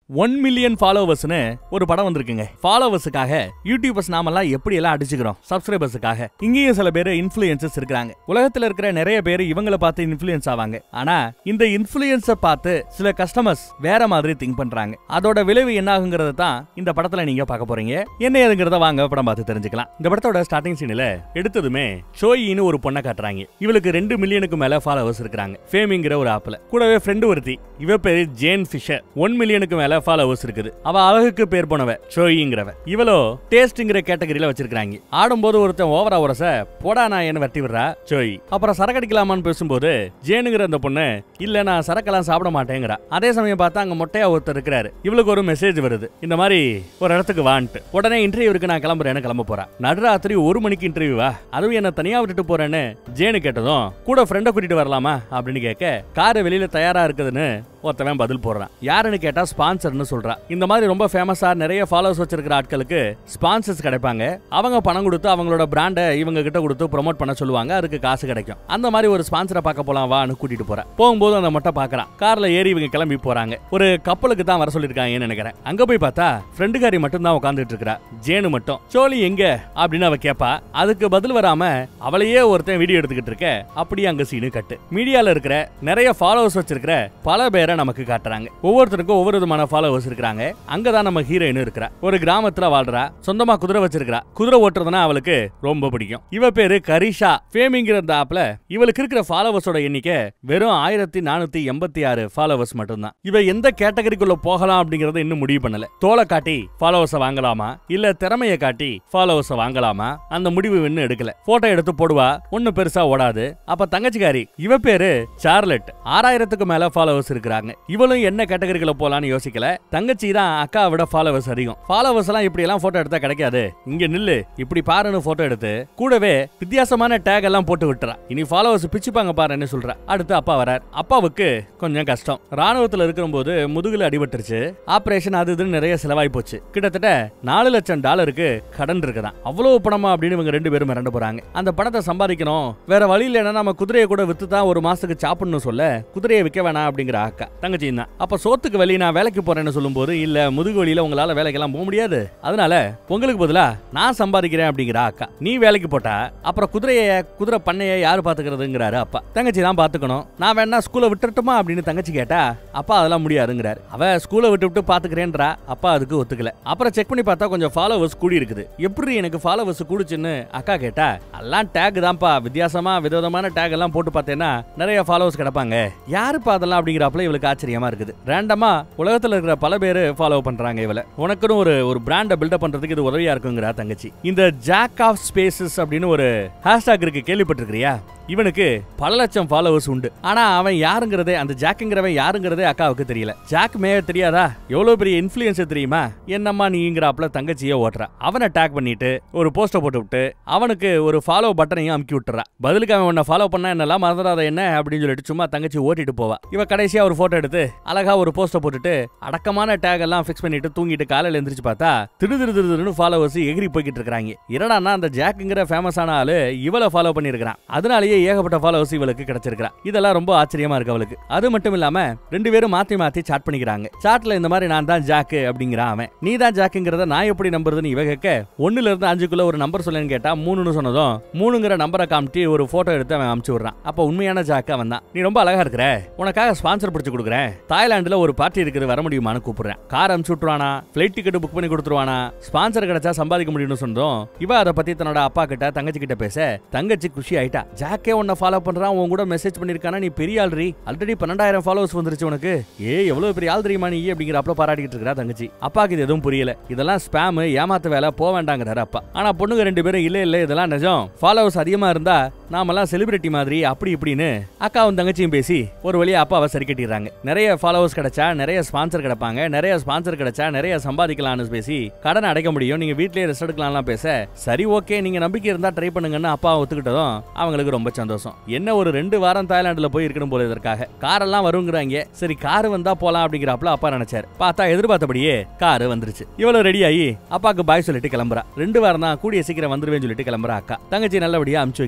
One million ஃபாலோவர்ஸ்னு ஒரு படம் வந்திருக்குங்க ஃபாலோவர்ஸுக்காக யூடியூபர்ஸ் நாமெல்லாம் எப்படி எல்லாம் அடிச்சுக்கிறோம் சப்ஸ்கிரைபர்ஸுக்காக இங்கேயும் சில பேர் இன்ஃபுளுசஸ் இருக்காங்க உலகத்துல இருக்கிற நிறைய பேர் இவங்கள பார்த்து இன்ஃபுளுயன்ஸ் ஆவாங்க ஆனா இந்த இன்ஃபுளுயன்ஸ பார்த்து சில கஸ்டமர்ஸ் வேற மாதிரி திங்க் பண்றாங்க அதோட விளைவு என்ன ஆகுங்கிறத தான் இந்த படத்துல நீங்க பார்க்க போறீங்க என்ன ஏதுங்கிறத வாங்க படம் பார்த்து தெரிஞ்சுக்கலாம் இந்த படத்தோட ஸ்டார்டிங் சீன்ல எடுத்ததுமே ஷோயின்னு ஒரு பொண்ணை காட்டுறாங்க இவளுக்கு ரெண்டு மில்லியனுக்கு மேல ஃபாலோவர்ஸ் இருக்காங்க ஃபேமிங்கிற ஒரு ஆப்ல கூடவே ஃப்ரெண்டு ஒருத்தி இவ பேரு ஜேன் ஃபிஷர் ஒன் மில்லியனுக்கு மேல ஃபாலோவர்ஸ் இருக்குது அவ அழகுக்கு பேர் போனவ ஷோயிங்கிறவ இவளோ டேஸ்ட்ங்கிற கேட்டகரியில வச்சிருக்காங்க ஆடும்போது ஒருத்தன் ஓவரா உரச போடா நான் என்ன வெட்டி விடுறா சோய் அப்புறம் சரக்கடிக்கலாமான்னு பேசும்போது ஜேனுங்கிற அந்த பொண்ணு இல்ல நான் சரக்கெல்லாம் சாப்பிட மாட்டேங்கிறா அதே சமயம் பார்த்தா அங்க மொட்டையா ஒருத்தர் இருக்கிறாரு இவளுக்கு ஒரு மெசேஜ் வருது இந்த மாதிரி ஒரு இடத்துக்கு வான்ட்டு உடனே இன்டர்வியூக்கு நான் கிளம்புறேன்னு கிளம்ப போறேன் நடுராத்திரி ஒரு மணிக்கு இன்டர்வியூவா அதுவும் என்ன தனியா விட்டுட்டு போறேன்னு ஜேனு கேட்டதும் கூட ஃப்ரெண்டை கூட்டிட்டு வரலாமா அப்படின்னு கேட்க காரு வெளியில தயாரா இருக்குதுன்னு ஒருத்தவன் பதில் போடுறான் யாருன்னு கேட்டா ஸ்பான்சர்னு சொல்றா இந்த மாதிரி ரொம்ப ஃபேமஸா நிறைய ஃபாலோவர்ஸ் வச்சிருக்கிற ஆட்களுக்கு ஸ்பான்சர்ஸ் கிடைப்பாங்க அவங்க பணம் கொடுத்து அவங்களோட பிராண்டை இவங்க கிட்ட கொடுத்து ப்ரோமோட் பண்ண சொல்லுவாங்க அதுக்கு காசு கிடைக்கும் அந்த மாதிரி ஒரு ஸ்பான்சரை பார்க்க போலாம் வான்னு கூட்டிட்டு போறேன் போகும்போது அந்த மொட்டை பாக்குறான் கார்ல ஏறி இவங்க கிளம்பி போறாங்க ஒரு கப்பலுக்கு தான் வர சொல்லிருக்காங்கன்னு நினைக்கிறேன் அங்க போய் பார்த்தா ஃப்ரெண்டுக்காரி மட்டும் தான் உட்காந்துட்டு இருக்கா ஜேனு மட்டும் சோழி எங்க அப்படின்னு அவ கேப்பா அதுக்கு பதில் வராம அவளையே ஒருத்தன் வீடியோ எடுத்துக்கிட்டு இருக்க அப்படியே அங்க சீனு கட்டு மீடியால இருக்கிற நிறைய ஃபாலோவர்ஸ் வச்சிருக்கிற பல பேரை நமக்கு காட்டுறாங்க ஒவ்வொருத்தருக்கும் ஒவ்வொரு விதமான ஃபாலோவர்ஸ் இருக்காங்க அங்கதான் நம்ம ஹீரோயின் இருக்கிறா ஒரு கிராமத்துல வாழ்றா சொந்தமா குதிரை வச்சிருக்கா குதிரை ஓட்டுறதுனா அவளுக்கு ரொம்ப பிடிக்கும் இவ பேரு கரிஷா ஃபேமிங்கிற இந்த ஆப்ல இவளுக்கு இருக்கிற ஃபாலோவர்ஸோட எண்ணிக்கை வெறும் ஆயிரத்தி நானூத்தி எண்பத்தி ஆறு ஃபாலோவர்ஸ் மட்டும்தான் இவ எந்த கேட்டகரிக்குள்ள போகலாம் அப்படிங்கறத இன்னும் முடிவு பண்ணல தோலை காட்டி ஃபாலோவர்ஸை வாங்கலாமா இல்ல திறமையை காட்டி ஃபாலோவர்ஸை வாங்கலாமா அந்த முடிவு இன்னும் எடுக்கல போட்டோ எடுத்து போடுவா ஒன்னும் பெருசா ஓடாது அப்ப தங்கச்சிக்காரி இவ பேரு சார்லட் ஆறாயிரத்துக்கு மேல ஃபாலோவர்ஸ் இருக்கிறாங்க இவளும் என்ன கேட்டகரிக்குள்ள போலான்னு யோசிக்கல தங்கச்சி தான் அக்காவை விட ஃபாலோவர்ஸ் அதிகம் ஃபாலோவர்ஸ் எல்லாம் இப்படி எல்லாம் போட்டோ எடுத்தா கிடைக்காது இங்க நில்லு இப்படி பாருன்னு போட்டோ எடுத்து கூடவே வித்தியாசமான டேக் எல்லாம் போட்டு விட்டுறா இனி ஃபாலோவர்ஸ் பிச்சுப்பாங்க பாருன்னு சொல்றா அடுத்து அப்பா வரார் அப்பாவுக்கு கொஞ்சம் கஷ்டம் ராணுவத்துல இருக்கும்போது முதுகுல அடிபட்டுருச்சு ஆபரேஷன் அது இதுன்னு நிறைய செலவாய் போச்சு கிட்டத்தட்ட நாலு லட்சம் டாலருக்கு கடன் இருக்குதான் அவ்வளவு பணமா அப்படின்னு இவங்க ரெண்டு பேரும் மிரண்டு போறாங்க அந்த பணத்தை சம்பாதிக்கணும் வேற வழி இல்லைன்னா நம்ம குதிரையை கூட வித்து தான் ஒரு மாசத்துக்கு சாப்பிடணும் சொல்ல குதிரையை விற்க வேணாம் அப்படிங்கிற அக்கா தங்கச்சி தான் அப்ப சோத்துக்கு வெளியே நான் வேலைக்கு போறேன்னு சொல்லும்போது இல்ல முதுகு வழியில உங்களால வேலைக்கெல்லாம் போக முடியாது அதனால உங்களுக்கு பதிலா நான் சம்பாதிக்கிறேன் அப்படிங்கிற அக்கா நீ வேலைக்கு போட்டா அப்புறம் குதிரைய குதிரை பண்ணைய யாரு பாத்துக்கிறதுங்கிறாரு அப்பா தங்கச்சி தான் பாத்துக்கணும் நான் வேணா ஸ்கூலை விட்டுட்டுமா அப்படின்னு தங்கச்சி கேட்டா அப்பா அதெல்லாம் முடியாதுங்கிறாரு அவ ஸ்கூலை விட்டு விட்டு பாத்துக்கிறேன்றா அப்பா அதுக்கு ஒத்துக்கல அப்புறம் செக் பண்ணி பார்த்தா கொஞ்சம் ஃபாலோவர்ஸ் கூடி இருக்குது எப்படி எனக்கு ஃபாலோவர்ஸ் கூடுச்சுன்னு அக்கா கேட்டா எல்லாம் டேக் தான்ப்பா வித்தியாசமா விதவிதமான டேக் எல்லாம் போட்டு பார்த்தேன்னா நிறைய ஃபாலோவர்ஸ் கிடப்பாங்க யாருப்பா அதெல்லாம் அப்படிங்கிறப்பல இவளுக்கு ஆச்சரியமா இருக்குது ரேண்டமா உலகத்துல இருக்கிற பல பேர் ஃபாலோ பண்றாங்க இவள உனக்குன்னு ஒரு ஒரு பிராண்டை பில்டப் பண்றதுக்கு இது உதவியா இருக்குங்கிறா தங்கச்சி இந்த ஜாக் ஆஃப் ஸ்பேசஸ் அப்படின்னு ஒரு ஹேஷ்டாக் இருக்கு கேள்விப்பட்டிருக்கிறியா இவனுக்கு பல லட்சம் ஃபாலோவர்ஸ் உண்டு ஆனா அவன் யாருங்கிறதே அந்த ஜாக்குங்கிறவன் யாருங்கிறதே அக்காவுக்கு தெரியல ஜாக் மேயர் தெரியாதா எவ்வளவு பெரிய இன்ஃபுளுயன்சர் தெரியுமா என்னம்மா நீங்கிறாப்ல தங்கச்சியே ஓட்டுறா அவனை டேக் பண்ணிட்டு ஒரு போஸ்டர் போட்டு விட்டு அவனுக்கு ஒரு ஃபாலோ பட்டனையும் அமுக்கி விட்டுறா பதிலுக்கு அவன் உன்னை ஃபாலோ பண்ணா என்னெல்லாம் மறந்துடாத என்ன அப்படின்னு சொல்லிட்டு சும்மா தங்கச்சி ஓட்டிட்டு போவா இவ கடைசியா ஒரு போட்டோ எடுத்து அழகா ஒரு போஸ்டர் போட்டுட்டு அடக்கமான டேக் எல்லாம் ஃபிக்ஸ் பண்ணிட்டு தூங்கிட்டு காலையில எந்திரிச்சு பார்த்தா திரு திரு திரு திருன்னு ஃபாலோவர்ஸ் எகிரி போய்கிட்டு இருக்காங்க என்னடான்னா அந்த ஜாக்குங்கிற ஃபேமஸான ஆளு இவளை ஃபாலோ பண்ணியிருக்கிறான் அதனாலேயே ஏகப்பட்ட ஃபாலோவர்ஸ் இவளுக்கு கிடைச்சிருக்கா இதெல்லாம் ரொம்ப ஆச்சரியமா இருக்கு அவளுக்கு அது மட்டும் இல்லாம ரெண்டு பேரும் மாத்தி மாத்தி சாட் பண்ணிக்கிறாங்க சாட்ல இந்த மாதிரி நான் தான் ஜாக்கு அப்படிங்கிறான் அவன் நீ தான் ஜாக்குங்கிறத நான் எப்படி நம்புறதுன்னு இவ கேட்க ஒண்ணுல இருந்து அஞ்சுக்குள்ள ஒரு நம்பர் சொல்லுன்னு கேட்டா மூணுன்னு சொன்னதும் மூணுங்கிற நம்பரை காமிட்டி ஒரு போட்டோ எடுத்து அவன் அமுச்சு விடுறான் அப்ப உண்மையான ஜாக்கு அவன் தான் நீ ரொம்ப அழகா இருக்கிற உனக்காக ஸ்பான்சர் பிடிச்சு கொடுக்குறேன் தாய்லாந்துல ஒரு பார்ட்டி இருக்குது வர முடியுமான்னு கூப்பிடுறேன் கார் அமுச்சு விட்டுருவானா பிளைட் டிக்கெட் புக் பண்ணி கொடுத்துருவானா ஸ்பான்சர் கிடைச்சா சம்பாதிக்க முடியும்னு சொன்னதும் இவ அதை பத்தி தன்னோட அப்பா கிட்ட தங்கச்சி கிட்ட பேச தங்கச்சி குஷி ஆயிட்டா ஜாக்கே உன்னை ஃபாலோ பண்றான் உன் கூட மெசேஜ் பண்ணிருக்கானா நீ பெரிய ஆள்ரி ஆல்ரெடி பன்னெண்டாயிரம் ஃபாலோவர்ஸ் வந்துருச்சு உனக்கு ஏ எவ்வளவு பெரிய ஆள் தெரியுமா நீ அப்படிங்கிறப்பல பாராட்டிட்டு இருக்கா தங்கச்சி அப்பாக்கு இது எதுவும் புரியல இதெல்லாம் ஸ்பேம் ஏமாத்த வேலை போக வேண்டாங்கிறாரு அப்பா ஆனா பொண்ணுங்க ரெண்டு பேரும் இல்ல இல்ல இதெல்லாம் நிஜம் ஃபாலோவர்ஸ் அதிகமா இருந்தா நாமெல்லாம் செலிபிரிட்டி மாதிரி அப்படி இப்படின்னு அக்காவும் தங்கச்சியும் பேசி ஒரு வழியா அப்பாவை சரி கட்டிடுறாங்க நிறைய ஃபாலோவர்ஸ் கிடைச்சா நிறைய ஸ்பான்சர் கிடைப்பாங்க நிறைய ஸ்பான்சர் கிடைச்சா நிறைய சம்பாதிக்கலாம்னு பேசி கடனை அடைக்க முடியும் நீங்க வீட்லயே ரெஸ்ட் எடுக்கலாம்லாம் பேச சரி ஓகே நீங்க நம்பிக்கை இருந்தா ட்ரை பண்ணுங்கன்னு அப்பா ஒத்துக்கிட்டதும் அவங்களுக்கு ரொம்ப சந்தோஷம் என்ன ஒரு ரெண்டு வாரம் தாய்லாந்துல போய் இருக்கணும் போல இதற்காக காரெல்லாம் வருங்கிறாங்க சரி கார் வந்தா போலாம் அப்படிங்கிறப்பல அப்பா நினைச்சாரு பார்த்தா எதிர்பார்த்தபடியே கார் வந்துருச்சு இவ்வளவு ரெடி ஆகி அப்பாக்கு பாய் சொல்லிட்டு கிளம்புறா ரெண்டு வாரம் தான் கூடிய சீக்கிரம் வந்துருவேன்னு சொல்லிட்டு கிளம்புறா அக்கா தங்கச்சி நல்லபடியா அமுச்சு வைக்கிறா அடுத்த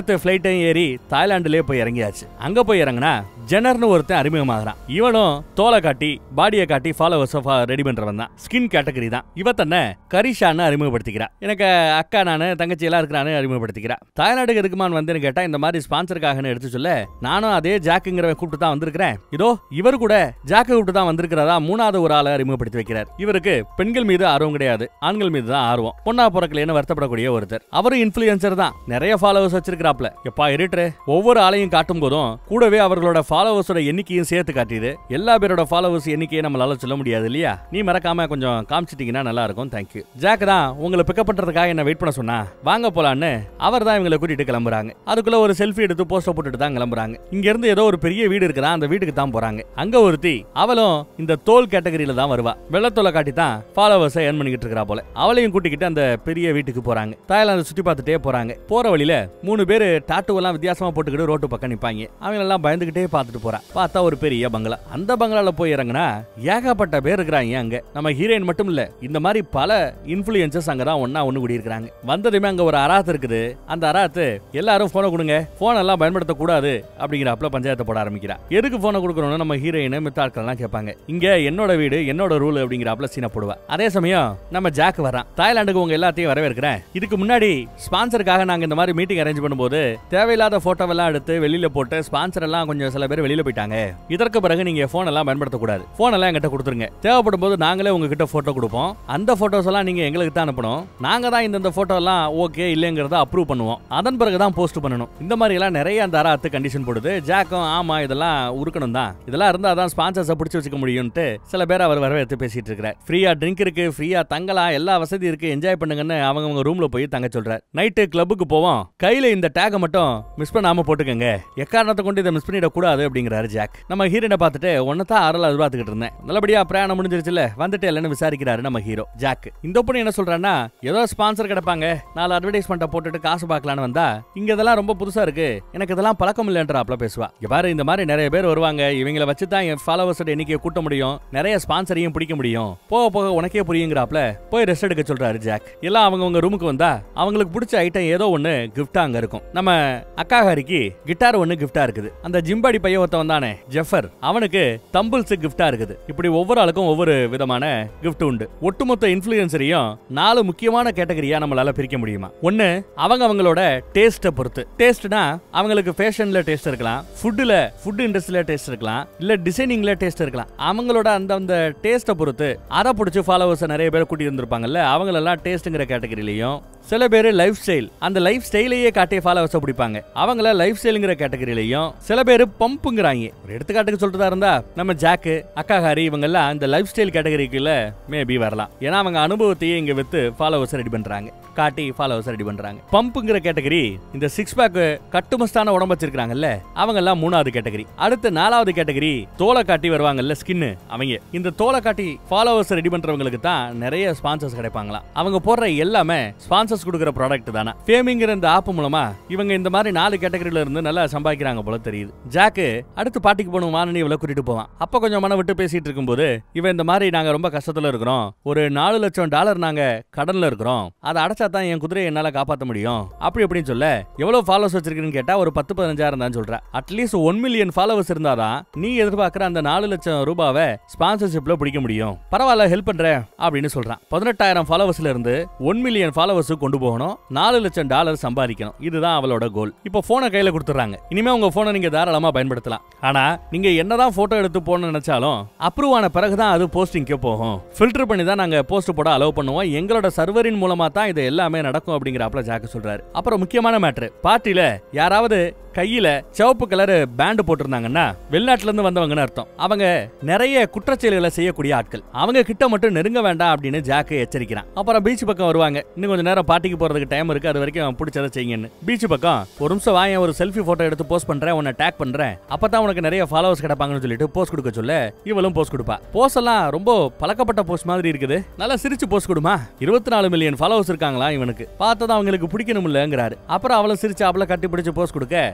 அடுத்த ஃபிளைட்டையும் ஏறி தாய்லாந்துலயே போய் இறங்கியாச்சு அங்க போய் இறங்குனா ஜெனர்னு ஒருத்தன் அறிமுகமாகறான் இவனும் தோலை காட்டி பாடியை காட்டி ஃபாலோவர்ஸ் ரெடி பண்றவன் தான் ஸ்கின் கேட்டகரி தான் இவ தன்னை கரிஷான்னு அறிமுகப்படுத்திக்கிறா எனக்கு அக்கா நானு தங்கச்சி எல்லாம் இருக்கிறான்னு அறிமுகப்படுத்திக்கிறா தாய்நாட்டுக்கு எதுக்குமான் வந்தேன்னு கேட்டா இந்த மாதிரி ஸ்பான்சருக்காகன்னு எடுத்து சொல்ல நானும் அதே ஜாக்குங்கிறவன் கூப்பிட்டு தான் வந்திருக்கிறேன் இதோ இவர் கூட ஜாக்க கூப்பிட்டு தான் வந்திருக்கிறதா மூணாவது ஒரு ஆளை அறிமுகப்படுத்தி வைக்கிறார் இவருக்கு பெண்கள் மீது ஆர்வம் கிடையாது ஆண்கள் மீது தான் ஆர்வம் பொண்ணா பிறக்கலைன்னு வருத்தப்படக்கூடிய ஒருத்தர் அவரும் இன்ஃபுளுசர் தான் நிறைய ஃபாலோவர்ஸ் வச்சிருக்கிறாப்ல எப்பா இருட்டு ஒவ்வொரு ஆளையும் காட்டும் போதும் கூடவே அவர்களோட ஃபாலோவர்ஸோட எண்ணிக்கையும் சேர்த்து காட்டியது எல்லா பேரோட ஃபாலோவர்ஸ் எண்ணிக்கையை நம்மளால சொல்ல முடியாது இல்லையா நீ மறக்காம கொஞ்சம் காமிச்சிட்டீங்கன்னா நல்லா இருக்கும் தேங்க்யூ ஜாக் தான் உங்களை பிக்கப் பண்றதுக்காக என்ன வெயிட் பண்ண சொன்னா வாங்க போலான்னு அவர் தான் இவங்களை கூட்டிட்டு கிளம்புறாங்க அதுக்குள்ள ஒரு செல்ஃபி எடுத்து போஸ்டர் போட்டுட்டு தான் கிளம்புறாங்க இங்க இருந்து ஏதோ ஒரு பெரிய வீடு இருக்குதா அந்த வீட்டுக்கு தான் போறாங்க அங்க ஒருத்தி அவளும் இந்த தோல் கேட்டகரியில தான் வருவா வெள்ளத்தோலை காட்டி தான் ஃபாலோவர்ஸை ஏர்ன் பண்ணிக்கிட்டு இருக்கா போல அவளையும் கூட்டிக்கிட்டு அந்த பெரிய வீட்டுக்கு போறாங்க தாய்லாந்து சுத்தி பார்த்துட்டே போறாங்க போற வழியில மூணு பேரு டாட்டு எல்லாம் வித்தியாசமா போட்டுக்கிட்டு ரோட்டு பக்கம் நிப்பாங்க அவங்க எல்லாம் பயந்துகிட்டே பார்த்துட்டு போறா பார்த்தா ஒரு பெரிய பங்களா அந்த பங்களால போய் இறங்குனா ஏகப்பட்ட பேர் இருக்கிறாங்க அங்க நம்ம ஹீரோயின் மட்டும் இல்ல இந்த மாதிரி பல இன்ஃபுளுசஸ் அங்க தான் ஒன்னா ஒண்ணு கூடி இருக்காங்க வந்ததுமே அங்க ஒரு அராத்து இருக்குது அந்த அராத்து எல்லாரும் போனை கொடுங்க போன் எல்லாம் பயன்படுத்த கூடாது அப்படிங்கிறப்பல பஞ்சாயத்தை போட ஆரம்பிக்கிறா எதுக்கு போனை கொடுக்கணும்னு நம்ம ஹீரோயின் மித்த ஆட்கள் எல்லாம் கேட்பாங்க இங்க என்னோட வீடு என்னோட ரூல் அப்படிங்கிறப்பல சீனை போடுவா அதே சமயம் நம்ம ஜாக் வரான் தாய்லாந்துக்கு உங்க எல்லாத்தையும் வரவேற்கிறேன் இதுக்கு முன்னாடி ஸ்பான்சருக்காக நாங்க இந்த மாதிரி மீட்டிங் அரேஞ்ச் பண்ணும்போது தேவையில்லாத போட்டோவெல்லாம் எடுத்து வெளியில போட்டு ஸ்பான்சர் எல்லாம் கொஞ்சம் சில பேர் வெளியில போயிட்டாங்க இதற்கு பிறகு நீங்க போன் எல்லாம் பயன்படுத்த கூடாது போன் எல்லாம் எங்கிட்ட கொடுத்துருங்க தேவைப்படும் போது நாங்களே உங்ககிட்ட போட்டோ கொடுப்போம் அந்த போட்டோஸ் எல்லாம் நீங்க எங்களுக்கு தான் அனுப்பணும் நாங்க தான் இந்த போட்டோ எல்லாம் ஓகே இல்லைங்கிறத அப்ரூவ் பண்ணுவோம் அதன் பிறகு தான் போஸ்ட் பண்ணணும் இந்த மாதிரி எல்லாம் நிறைய அந்த அராத்து கண்டிஷன் போடுது ஜாக்கும் ஆமா இதெல்லாம் உருக்கணும் தான் இதெல்லாம் இருந்தா தான் ஸ்பான்சர்ஸை பிடிச்சி வச்சுக்க முடியும்ட்டு சில பேர் அவர் வரவேற்று பேசிட்டு இருக்கிறார் ஃப்ரீயா ட்ரிங்க் இருக்கு ஃப்ரீயா தங்கலாம் எல்லா வசதி இருக்கு என்ஜாய் பண்ணுங்கன்னு அவங்க அவங்க ரூம்ல போய் தங்க சொல்றார் நைட்டு கிளப்புக்கு போவோம் கையில இந்த டேகை மட்டும் மிஸ் பண்ணாம போட்டுக்கங்க எக்காரணத்தை கொண்டு இதை மிஸ் பண்ணிட கூடாது அப்படிங்கிறாரு ஜாக் நம்ம ஹீரோனை பார்த்துட்டு ஒன்னதான் ஆறல எதிர்பார்த்துக்கிட்டு இருந்தேன் நல்லபடியா பிரயாணம் முடிஞ்சிருச்சுல வந்துட்டு இல்லைன்னு விசாரிக்கிறாரு நம்ம ஹீரோ ஜாக் இந்த பொண்ணு என்ன சொல்றான்னா ஏதோ ஸ்பான்சர் கிடைப்பாங்க நாலு அட்வர்டைஸ்மெண்ட்டை போட்டுட்டு காசு பார்க்கலான்னு வந்தா இங்க இதெல்லாம் ரொம்ப புதுசா இருக்கு எனக்கு இதெல்லாம் பழக்கம் இல்லைன்றாப்ல பேசுவா இங்க பாரு இந்த மாதிரி நிறைய பேர் வருவாங்க இவங்கள வச்சு தான் என் ஃபாலோவர்ஸோட எண்ணிக்கையை கூட்ட முடியும் நிறைய ஸ்பான்சரையும் பிடிக்க முடியும் போக போக உனக்கே புரியுங்கிறாப்ல போய் ரெஸ்ட் எடுக்க சொல்றாரு ஜாக் எல்லாம் அவங்க உங்க ரூமுக்கு வந்தா அவங்களுக்கு பிடிச்ச ஐட்டம் ஏதோ ஒண்ணு கிஃப்டா அங்க இருக்கும் நம்ம அக்கா ஹரிக்கு கிட்டார் ஒண்ணு கிஃப்டா இருக்குது அந்த ஜிம்பாடி பையன் ஒருத்தன் வந்தானே ஜெஃபர் அவனுக்கு தம்பிள்ஸ் கிஃப்டா இருக்குது இப்படி ஒவ்வொரு ஆளுக்கும் ஒவ்வொரு விதமான கிஃப்ட் உண்டு ஒட்டுமொத்த இன்ஃபுளுசரையும் நாலு முக்கியமான கேட்டகரியா நம்மளால பிரிக்க முடியுமா ஒண்ணு அவங்க அவங்களோட டேஸ்ட்டை பொறுத்து டேஸ்ட்னா அவங்களுக்கு ஃபேஷன்ல டேஸ்ட் இருக்கலாம் ஃபுட்டுல ஃபுட் இண்டஸ்ட்ரியில டேஸ்ட் இருக்கலாம் இல்ல டிசைனிங்ல டேஸ்ட் இருக்கலாம் அவங்களோட அந்த அந்த டேஸ்ட்டை பொறுத்து அதை பிடிச்சி ஃபாலோவர்ஸ் நிறைய பேர் கூட்டி இருந்திருப்பாங்கல்ல அவங்களெல்லாம் டேஸ்ட்டுங்கிற கேட்டகரியிலையும் சில பேர் லைஃப் ஸ்டைல் அந்த லைஃப் ஸ்டைலையே காட்டிய ஃபாலோவர்ஸை பிடிப்பாங்க அவங்கள லைஃப் ஸ்டைலுங்கிற கேட்டகரியிலையும் சில பேர் பம்புங்கிறாங்க ஒரு எடுத்துக்காட்டுக்கு சொல்றதா இருந்தா நம்ம ஜாக்கு அக்கா ஹாரி இவங்க எல்லாம் இந்த லைஃப் ஸ்டைல் கேட்டகரிக்குள்ள மேபி வரலாம் ஏன்னா அவங்க அனுபவத்தையே இங்க வித்து ஃபாலோவர்ஸ் ரெடி பண்றாங்க காட்டி ஃபாலோவர்ஸ் ரெடி பண்றாங்க பம்புங்கிற கேட்டகரி இந்த சிக்ஸ் பேக் கட்டுமஸ்தான உடம்பு வச்சிருக்காங்கல்ல அவங்க எல்லாம் மூணாவது கேட்டகரி அடுத்து நாலாவது கேட்டகரி தோலை காட்டி வருவாங்கல்ல ஸ்கின் அவங்க இந்த தோலை காட்டி ஃபாலோவர்ஸ் ரெடி பண்றவங்களுக்கு தான் நிறைய ஸ்பான்சர்ஸ் கிடைப்பாங்களாம் அவங்க போடுற எல்லாமே ஸ்பான்சர்ஸ் கொடுக்குற ப்ராடக்ட் தானே ஃபேமிங்கிற இந்த ஆப் மூலமா இவங்க இந்த மாதிரி நாலு கேட்டகரியில இருந்து நல்லா சம்பாதிக்கிறாங்க போல தெரியுது ஜாக்கு அடுத்து பாட்டிக்கு போகணும் வானனி இவளை கூட்டிட்டு போவான் அப்ப கொஞ்சம் மன விட்டு பேசிட்டு இருக்கும்போது இவன் இந்த மாதிரி நாங்க ரொம்ப கஷ்டத்துல இருக்கிறோம் ஒரு நாலு லட்சம் டாலர் நாங்க கடன்ல இருக்கிறோம் அதை அடைச்சா தான் என் குதிரையை என்னால காப்பாத்த முடியும் அப்படி அப்படின்னு சொல்ல எவ்வளவு ஃபாலோவர்ஸ் வச்சிருக்கீங்கன்னு கேட்டா ஒரு பத்து பதினஞ்சாயிரம் தான் சொல்ற அட்லீஸ்ட் ஒன் மில்லியன் ஃபாலோவர்ஸ் இருந்தாதான் நீ எதிர்பார்க்கிற அந்த நாலு லட்சம் ரூபாவை ஸ்பான்சர்ஷிப்ல பிடிக்க முடியும் பரவாயில்ல ஹெல்ப் பண்றேன் அப்படின்னு சொல்றான் பதினெட்டாயிரம் ஃபாலோவர்ஸ்ல இருந்து ஒன் மில்லியன் ஃபாலோவர்ஸ் கொண்டு போகணும் நாலு லட்சம் டாலர் சம்பாதிக்கணும் இதுதான் அவளோட கோல் இப்போ போனை கையில கொடுத்துறாங்க இனிமே உங்க போனை நீங்க தாராளமா பயன்படுத்தலாம் ஆனா நீங்க என்னதான் போட்டோ எடுத்து போகணும்னு நினைச்சாலும் அப்ரூவ் ஆன பிறகுதான் அது போஸ்டிங்க்கு போகும் ஃபில்டர் பண்ணி தான் நாங்க போஸ்ட் போட அலோவ் பண்ணுவோம் எங்களோட சர்வரின் மூலமா தான் இது எல்லாமே நடக்கும் அப்படிங்கிறாப்ல ஜாக்கு சொல்றாரு அப்புறம் முக்கியமான மேட்ரு பார்ட்டில யாராவது கையில சிவப்பு கலர் பேண்ட் போட்டிருந்தாங்கன்னா வெளிநாட்டுல இருந்து வந்தவங்கன்னு அர்த்தம் அவங்க நிறைய குற்றச்செயல்களை செய்யக்கூடிய ஆட்கள் அவங்க கிட்ட மட்டும் நெருங்க வேண்டாம் அப்படின்னு ஜாக்கு எச்சரிக்கிறான் அப்புறம் பீச் பக்கம் வருவாங்க இன்னும் கொஞ்சம் நேரம் பார்ட்டிக்கு போறதுக்கு டைம் இருக்கு அது வரைக்கும் பிடிச்சதை செய்யுங்கன்னு பீச் பக்கம் ஒரு நிமிஷம் வாங்க ஒரு செல்ஃபி போட்டோ எடுத்து போஸ்ட் பண்றேன் உன்னை டேக் பண்றேன் அப்பதான் உனக்கு நிறைய ஃபாலோவர்ஸ் கிடைப்பாங்கன்னு சொல்லிட்டு போஸ்ட் கொடுக்க சொல்ல இவளும் போஸ்ட் கொடுப்பா போஸ்ட் எல்லாம் ரொம்ப பழக்கப்பட்ட போஸ்ட் மாதிரி இருக்குது நல்லா சிரிச்சு போஸ்ட் கொடுமா இருபத்தி நாலு மில்லியன் ஃபாலோவர்ஸ் இருக்காங்களா இவனுக்கு பார்த்ததும் அவங்களுக்கு பிடிக்கணும் இல்லங்கிறாரு அப்புறம் அவளும் சிரிச்சு அவளை கட்டி பிடிச்சு போஸ்ட் கொடுக்க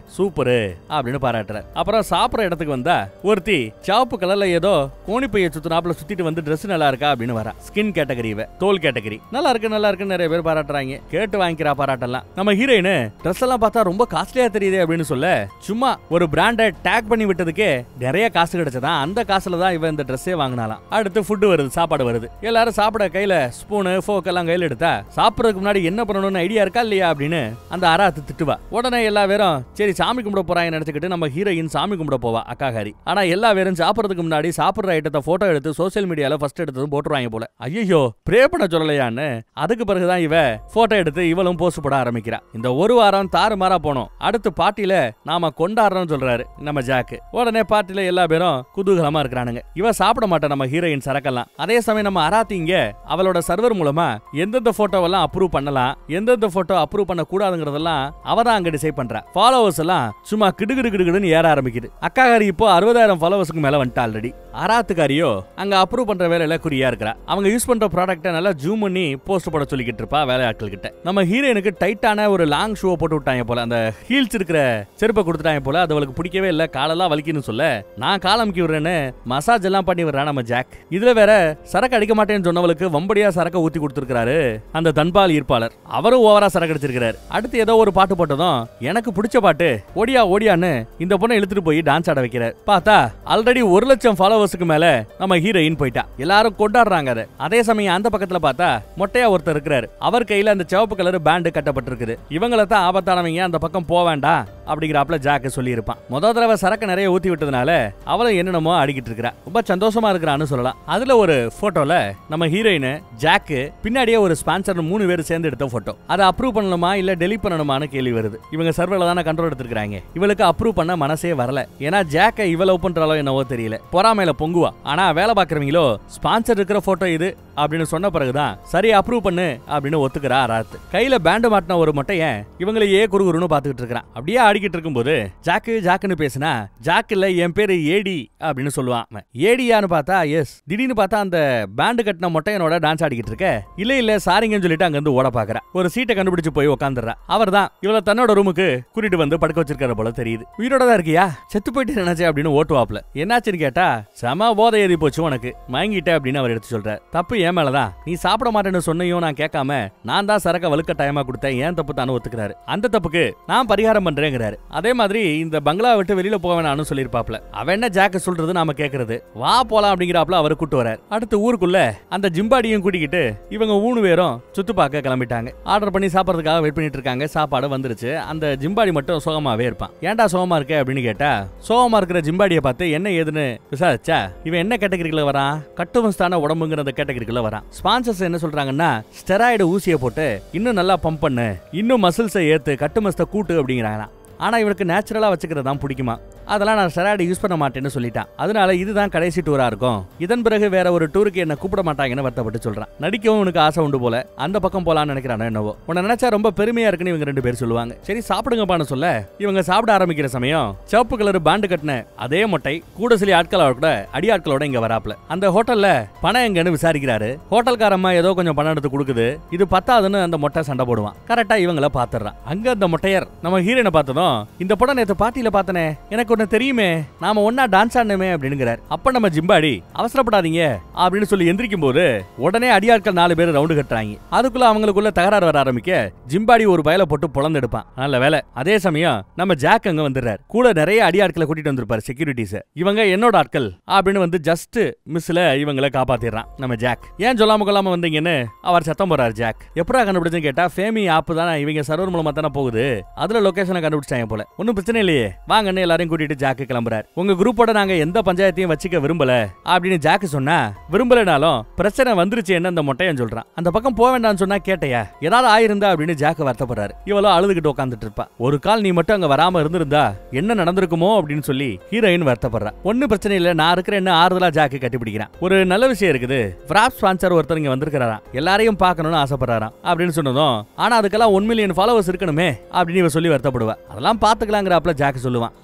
சூப்பரு அப்படின்னு பாராட்டுறாரு அப்புறம் சாப்பிடுற இடத்துக்கு வந்தா ஒருத்தி சிவப்பு கலர்ல ஏதோ கோணிப்பைய சுத்தினாப்புல சுத்திட்டு வந்து Dress நல்லா இருக்கா அப்படின்னு வரா ஸ்கின் கேட்டகரி இவ தோல் கேட்டகரி நல்லா இருக்கு நல்லா இருக்குன்னு நிறைய பேர் பாராட்டுறாங்க கேட்டு வாங்கிக்கிறா பாராட்டெல்லாம் நம்ம ஹீரோயின் ட்ரெஸ் எல்லாம் பார்த்தா ரொம்ப காஸ்ட்லியா தெரியுது அப்படின்னு சொல்ல சும்மா ஒரு பிராண்டை டேக் பண்ணி விட்டதுக்கே நிறைய காசு கிடைச்சதா அந்த காசுல தான் இவ இந்த ட்ரெஸ்ஸே வாங்கினாலாம் அடுத்து ஃபுட்டு வருது சாப்பாடு வருது எல்லாரும் சாப்பிட கையில ஸ்பூனு ஃபோக் எல்லாம் கையில எடுத்தா சாப்பிடறதுக்கு முன்னாடி என்ன பண்ணணும்னு ஐடியா இருக்கா இல்லையா அப்படின்னு அந்த அராத்து திட்டுவா உடனே எல்லா பேரும் சரி சாமி கும்பிட போறாங்க நினைச்சுக்கிட்டு நம்ம ஹீரோயின் சாமி கும்பிட போவா அக்காகாரி ஆனா எல்லா பேரும் சாப்பிடறதுக்கு முன்னாடி சாப்பிடுற ஐட்டத்தை போட்டோ எடுத்து சோஷியல் மீடியால ஃபர்ஸ்ட் எடுத்ததும் போட்டுருவாங்க போல ஐயோ ப்ரே பண்ண சொல்லலையான்னு அதுக்கு பிறகுதான் இவ போட்டோ எடுத்து இவளும் போஸ்ட் போட ஆரம்பிக்கிறா இந்த ஒரு வாரம் தாறுமாறா போனோம் அடுத்து பார்ட்டில நாம கொண்டாடுறோம்னு சொல்றாரு நம்ம ஜாக்கு உடனே பார்ட்டில எல்லா பேரும் குதூகலமா இருக்கிறானுங்க இவ சாப்பிட மாட்டா நம்ம ஹீரோயின் சரக்கெல்லாம் அதே சமயம் நம்ம அராத்திங்க அவளோட சர்வர் மூலமா எந்தெந்த போட்டோவெல்லாம் அப்ரூவ் பண்ணலாம் எந்தெந்த போட்டோ அப்ரூவ் பண்ண கூடாதுங்கிறதெல்லாம் அவ தான் அங்க டிசைட் பண்றா ஃபாலோவர்ஸ் எல்லாம் சும்மா கிடுகிடு கிடுகிடுன்னு ஏற ஆரம்பிக்குது அக்காகாரி இப்போ அறுபதாயிரம் ஃபாலோவர்ஸ்க்கு மேல வந்துட்டா ஆல்ரெடி அராத்துக்காரியோ அங்க அப்ரூவ் பண்ற வேலையில குறியா இருக்கிறா அவங்க யூஸ் பண்ற ப்ராடக்ட்டை நல்லா ஜூம் பண்ணி போஸ்ட் போட சொல்லிக்கிட்டு இருப்பா வேலையாட்கள் கிட்ட நம்ம ஹீரோயினுக்கு டைட்டான ஒரு லாங் ஷூ போட்டு விட்டாங்க போல அந்த ஹீல்ஸ் இருக்கிற செருப்பை கொடுத்துட்டாங்க போல அது அவளுக்கு பிடிக்கவே இல்ல காலெல்லாம் வலிக்குன்னு சொல்ல நான் கால் அமுக்கி விடுறேன்னு மசாஜ் எல்லாம் பண்ணி விடுறா நம்ம ஜாக் இதுல வேற சரக்கு அடிக்க மாட்டேன்னு சொன்னவளுக்கு வம்படியா சரக்க ஊத்தி கொடுத்துருக்காரு அந்த தன்பால் ஈர்ப்பாளர் அவரும் ஓவரா சரக்கு அடிச்சிருக்காரு அடுத்து ஏதோ ஒரு பாட்டு போட்டதும் எனக்கு பிடிச்ச பாட்டு ஓடியா ஓடியான்னு இந்த பொண்ணை இழுத்துட்டு போய் டான்ஸ் ஆட வைக்கிறார் பார்த்தா ஆல்ரெடி ஒரு லட்சம் ஃபாலோவர்ஸ்க்கு மேல நம்ம ஹீரோயின் போயிட்டா எல்லாரும் கொண்டாடுறாங்க அதை அதே சமயம் அந்த பக்கத்துல பார்த்தா மொட்டையா ஒருத்தர் இருக்கிறாரு அவர் கையில அந்த சிவப்பு கலர் பேண்டு கட்டப்பட்டிருக்குது இவங்கள தான் ஆபத்தானவங்க அந்த பக்கம் போக வேண்டாம் அப்படிங்கிறாப்ல ஜாக்கு சொல்லியிருப்பான் முத தடவை சரக்கு நிறைய ஊத்தி விட்டதுனால அவளும் என்னென்னமோ அடிக்கிட்டு இருக்கிறா ரொம்ப சந்தோஷமா இருக்கிறான்னு சொல்லலாம் அதுல ஒரு போட்டோல நம்ம ஹீரோயின் ஜாக்கு பின்னாடியே ஒரு ஸ்பான்சர் மூணு பேர் சேர்ந்து எடுத்த போட்டோ அதை அப்ரூவ் பண்ணணுமா இல்ல டெலிட் பண்ணணுமான்னு கேள்வி வருது இவங்க சர்வர்ல தானே கண்ட்ரோல் எடுத்துருக்காங்க இவளுக்கு அப்ரூவ் பண்ண மனசே வரல ஏன்னா ஜாக்கை இவ லவ் பண்றாளோ என்னவோ தெரியல பொறாமையில பொங்குவா ஆனா வேலை பாக்குறவங்களோ ஸ்பான்சர் இருக்கிற போட்டோ இது அப்படின்னு சொன்ன பிறகுதான் சரி அப்ரூவ் பண்ணு அப்படின்னு ஒத்துக்கிறா ராத் கையில பேண்டு மாட்டின ஒரு மொட்டையன் இவங்களையே குறுகுறுன்னு பாத்துக்கிட்டு இருக்கிறான் அப்படியே ஆடிக்கிட்டு இருக்கும்போது ஜாக்கு ஜாக்குன்னு பேசினா ஜாக் இல்ல என் பேரு ஏடி அப்படின்னு சொல்லுவான் அவன். ஏடியான்னு பார்த்தா எஸ் திடீர்னு பார்த்தா அந்த பேண்டு கட்டின மொட்டையனோட டான்ஸ் ஆடிக்கிட்டு இருக்க இல்ல இல்ல சாரிங்கன்னு சொல்லிட்டு அங்க இருந்து ஓட பாக்குறா ஒரு சீட்டை கண்டுபிடிச்சு போய் உட்காந்துறா அவர் தான் இவள தன்னோட ரூமுக்கு கூட்டிட்டு வந்து படுக்க வச்சிருக்காரு போல தெரியுது உயிரோட தான் இருக்கியா செத்து போயிட்டு நினைச்சே அப்படின்னு ஓட்டுவாப்ல என்னாச்சுன்னு கேட்டா செம போதை ஏறி போச்சு உனக்கு மயங்கிட்ட அப்படின்னு அவர் எடுத்து சொல்றாரு தப்பு என் மேலதான் நீ சாப்பிட மாட்டேன்னு சொன்னையும் நான் கேட்காம நான் தான் சரக்க வலுக்க டைமா கொடுத்தேன் ஏன் தப்பு தானு ஒத்துக்கிறாரு அந்த தப்புக்கு நான் பரிகாரம் பண்றேங்கிறாரு அதே மாதிரி இந்த பங்களா விட்டு வெளியில போக வேணாம்னு சொல்லியிருப்பாப்ல அவன் என்ன ஜாக்க சொல்றது நாம கேக்குறது வா போலாம் அப்படிங்கிறாப்ல அவர் கூட்டு வரார் அடுத்து ஊருக்குள்ள அந்த ஜிம்பாடியும் கூட்டிக்கிட்டு இவங்க மூணு பேரும் சுத்து பார்க்க கிளம்பிட்டாங்க ஆர்டர் பண்ணி சாப்பிடறதுக்காக வெயிட் பண்ணிட்டு இருக்காங்க சாப்பாடு வந்துருச்சு அந்த ஜிம்பாடி மட்டும் சுகமாவே இருப்பான் ஏன்டா சுகமா இருக்க அப்படின்னு கேட்டா சோகமா இருக்கிற ஜிம்பாடியை பார்த்து என்ன ஏதுன்னு விசாரிச்சா இவன் என்ன கேட்டகரிக்குள்ள வரான் கட்டுமஸ்தான உடம்புங்கிற அந்த கேட்டகரிக்குள்ள வரான் ஸ்பான்சர்ஸ் என்ன சொல்றாங்கன்னா ஸ்டெராய்டு ஊசியை போட்டு இன்னும் நல்லா பம்ப் பண்ணு இன்னும் மசில்ஸை ஏத்து கட்டுமஸ்தை கூட்டு அப்படிங்கிறாங்களாம் ஆனா இவனுக்கு நேச்சுரலா வச்சுக்கிறது தான் பிடிக்குமா அதெல்லாம் நான் ஸ்டெராய்டு யூஸ் பண்ண மாட்டேன்னு சொல்லிட்டான் அதனால இதுதான் கடைசி டூரா இருக்கும் இதன் பிறகு வேற ஒரு டூருக்கு என்ன கூப்பிட மாட்டாங்கன்னு வருத்தப்பட்டு சொல்றான் நடிக்கவும் உனக்கு ஆசை உண்டு போல அந்த பக்கம் போலான்னு நினைக்கிறானோ என்னவோ உன்னை நினைச்சா ரொம்ப பெருமையா இருக்குன்னு இவங்க ரெண்டு பேர் சொல்லுவாங்க சரி சாப்பிடுங்கப்பான்னு சொல்ல இவங்க சாப்பிட ஆரம்பிக்கிற சமயம் சிவப்பு கலர் பாண்டு கட்டின அதே மொட்டை கூட சில ஆட்களோட கூட அடியாட்களோட இங்க வராப்ல அந்த ஹோட்டல்ல பணம் எங்கன்னு விசாரிக்கிறாரு ஹோட்டல்காரம்மா ஏதோ கொஞ்சம் பணம் எடுத்து கொடுக்குது இது பத்தாதுன்னு அந்த மொட்டை சண்டை போடுவான் கரெக்டா இவங்கள பாத்துறான் அங்க அந்த மொட்டையர் நம்ம ஹீரோனை பார்த்ததும் இந்த படம் நேத்து பார்ட்டியில பார்த்தனே எனக்கு ஒண்ணு தெரியுமே நாம ஒன்னா டான்ஸ் ஆடணுமே அப்படிங்கிறார் அப்ப நம்ம ஜிம்பாடி அவசரப்படாதீங்க அப்படின்னு சொல்லி எந்திரிக்கும் போது உடனே அடியாட்கள் நாலு பேர் ரவுண்டு கட்டுறாங்க அதுக்குள்ள அவங்களுக்குள்ள தகராறு வர ஆரம்பிக்க ஜிம்பாடி ஒரு பயல போட்டு பொழந்து எடுப்பான் நல்ல வேலை அதே சமயம் நம்ம ஜாக் அங்க வந்துடுறாரு கூட நிறைய அடியாட்களை கூட்டிட்டு வந்திருப்பாரு செக்யூரிட்டிஸ் இவங்க என்னோட ஆட்கள் அப்படின்னு வந்து ஜஸ்ட் மிஸ்ல இவங்களை காப்பாத்திடுறான் நம்ம ஜாக் ஏன் சொல்லாம கொள்ளாம வந்தீங்கன்னு அவர் சத்தம் போறாரு ஜாக் எப்படா கண்டுபிடிச்சுன்னு கேட்டா ஃபேமி ஆப் தானே இவங்க சர்வர் மூலமா தானே போகுது அதுல லொகேஷனை கண்டுபிடிச்சாங்க போல ஒன்னும் பிரச்சனை இல்லையே வாங்கன்னு எல்லாரையும் கூட்டிட்டு ஜாக்கு கிளம்புறாரு உங்க குரூப்போட நாங்க எந்த பஞ்சாயத்தையும் வச்சுக்க விரும்பல அப்படின்னு ஜாக்கு சொன்னா விரும்பலனாலும் பிரச்சனை வந்துருச்சு என்ன அந்த மொட்டையன் சொல்றான் அந்த பக்கம் போக வேண்டாம்னு சொன்னா கேட்டையா ஏதாவது ஆயிருந்தா அப்படின்னு ஜாக்கு வருத்தப்படுறாரு இவளோ அழுதுகிட்டு உட்காந்துட்டு இருப்பா ஒரு கால் நீ மட்டும் அங்க வராம இருந்திருந்தா என்ன நடந்திருக்குமோ அப்படின்னு சொல்லி ஹீரோயின் வருத்தப்படுறா ஒன்னும் பிரச்சனை இல்ல நான் இருக்கிற என்ன ஆறுதலா ஜாக்கு கட்டிப்பிடிக்கிறேன் ஒரு நல்ல விஷயம் இருக்குது ஃப்ராப் ஸ்பான்சர் ஒருத்தர் இங்க வந்திருக்கிறாராம் எல்லாரையும் பார்க்கணும்னு ஆசைப்படுறாராம் அப்படின்னு சொன்னதும் ஆனா அதுக்கெல்லாம் ஒன் மில்லியன் ஃபாலோவர்ஸ் இருக்கணுமே அப்படின்னு இவ சொல்லி வருத்தப்படுவா அதெல்லாம் பாத்துக்கலாங்கிறாப்ல ஜாக் சொல்லுவான் எதுக்காக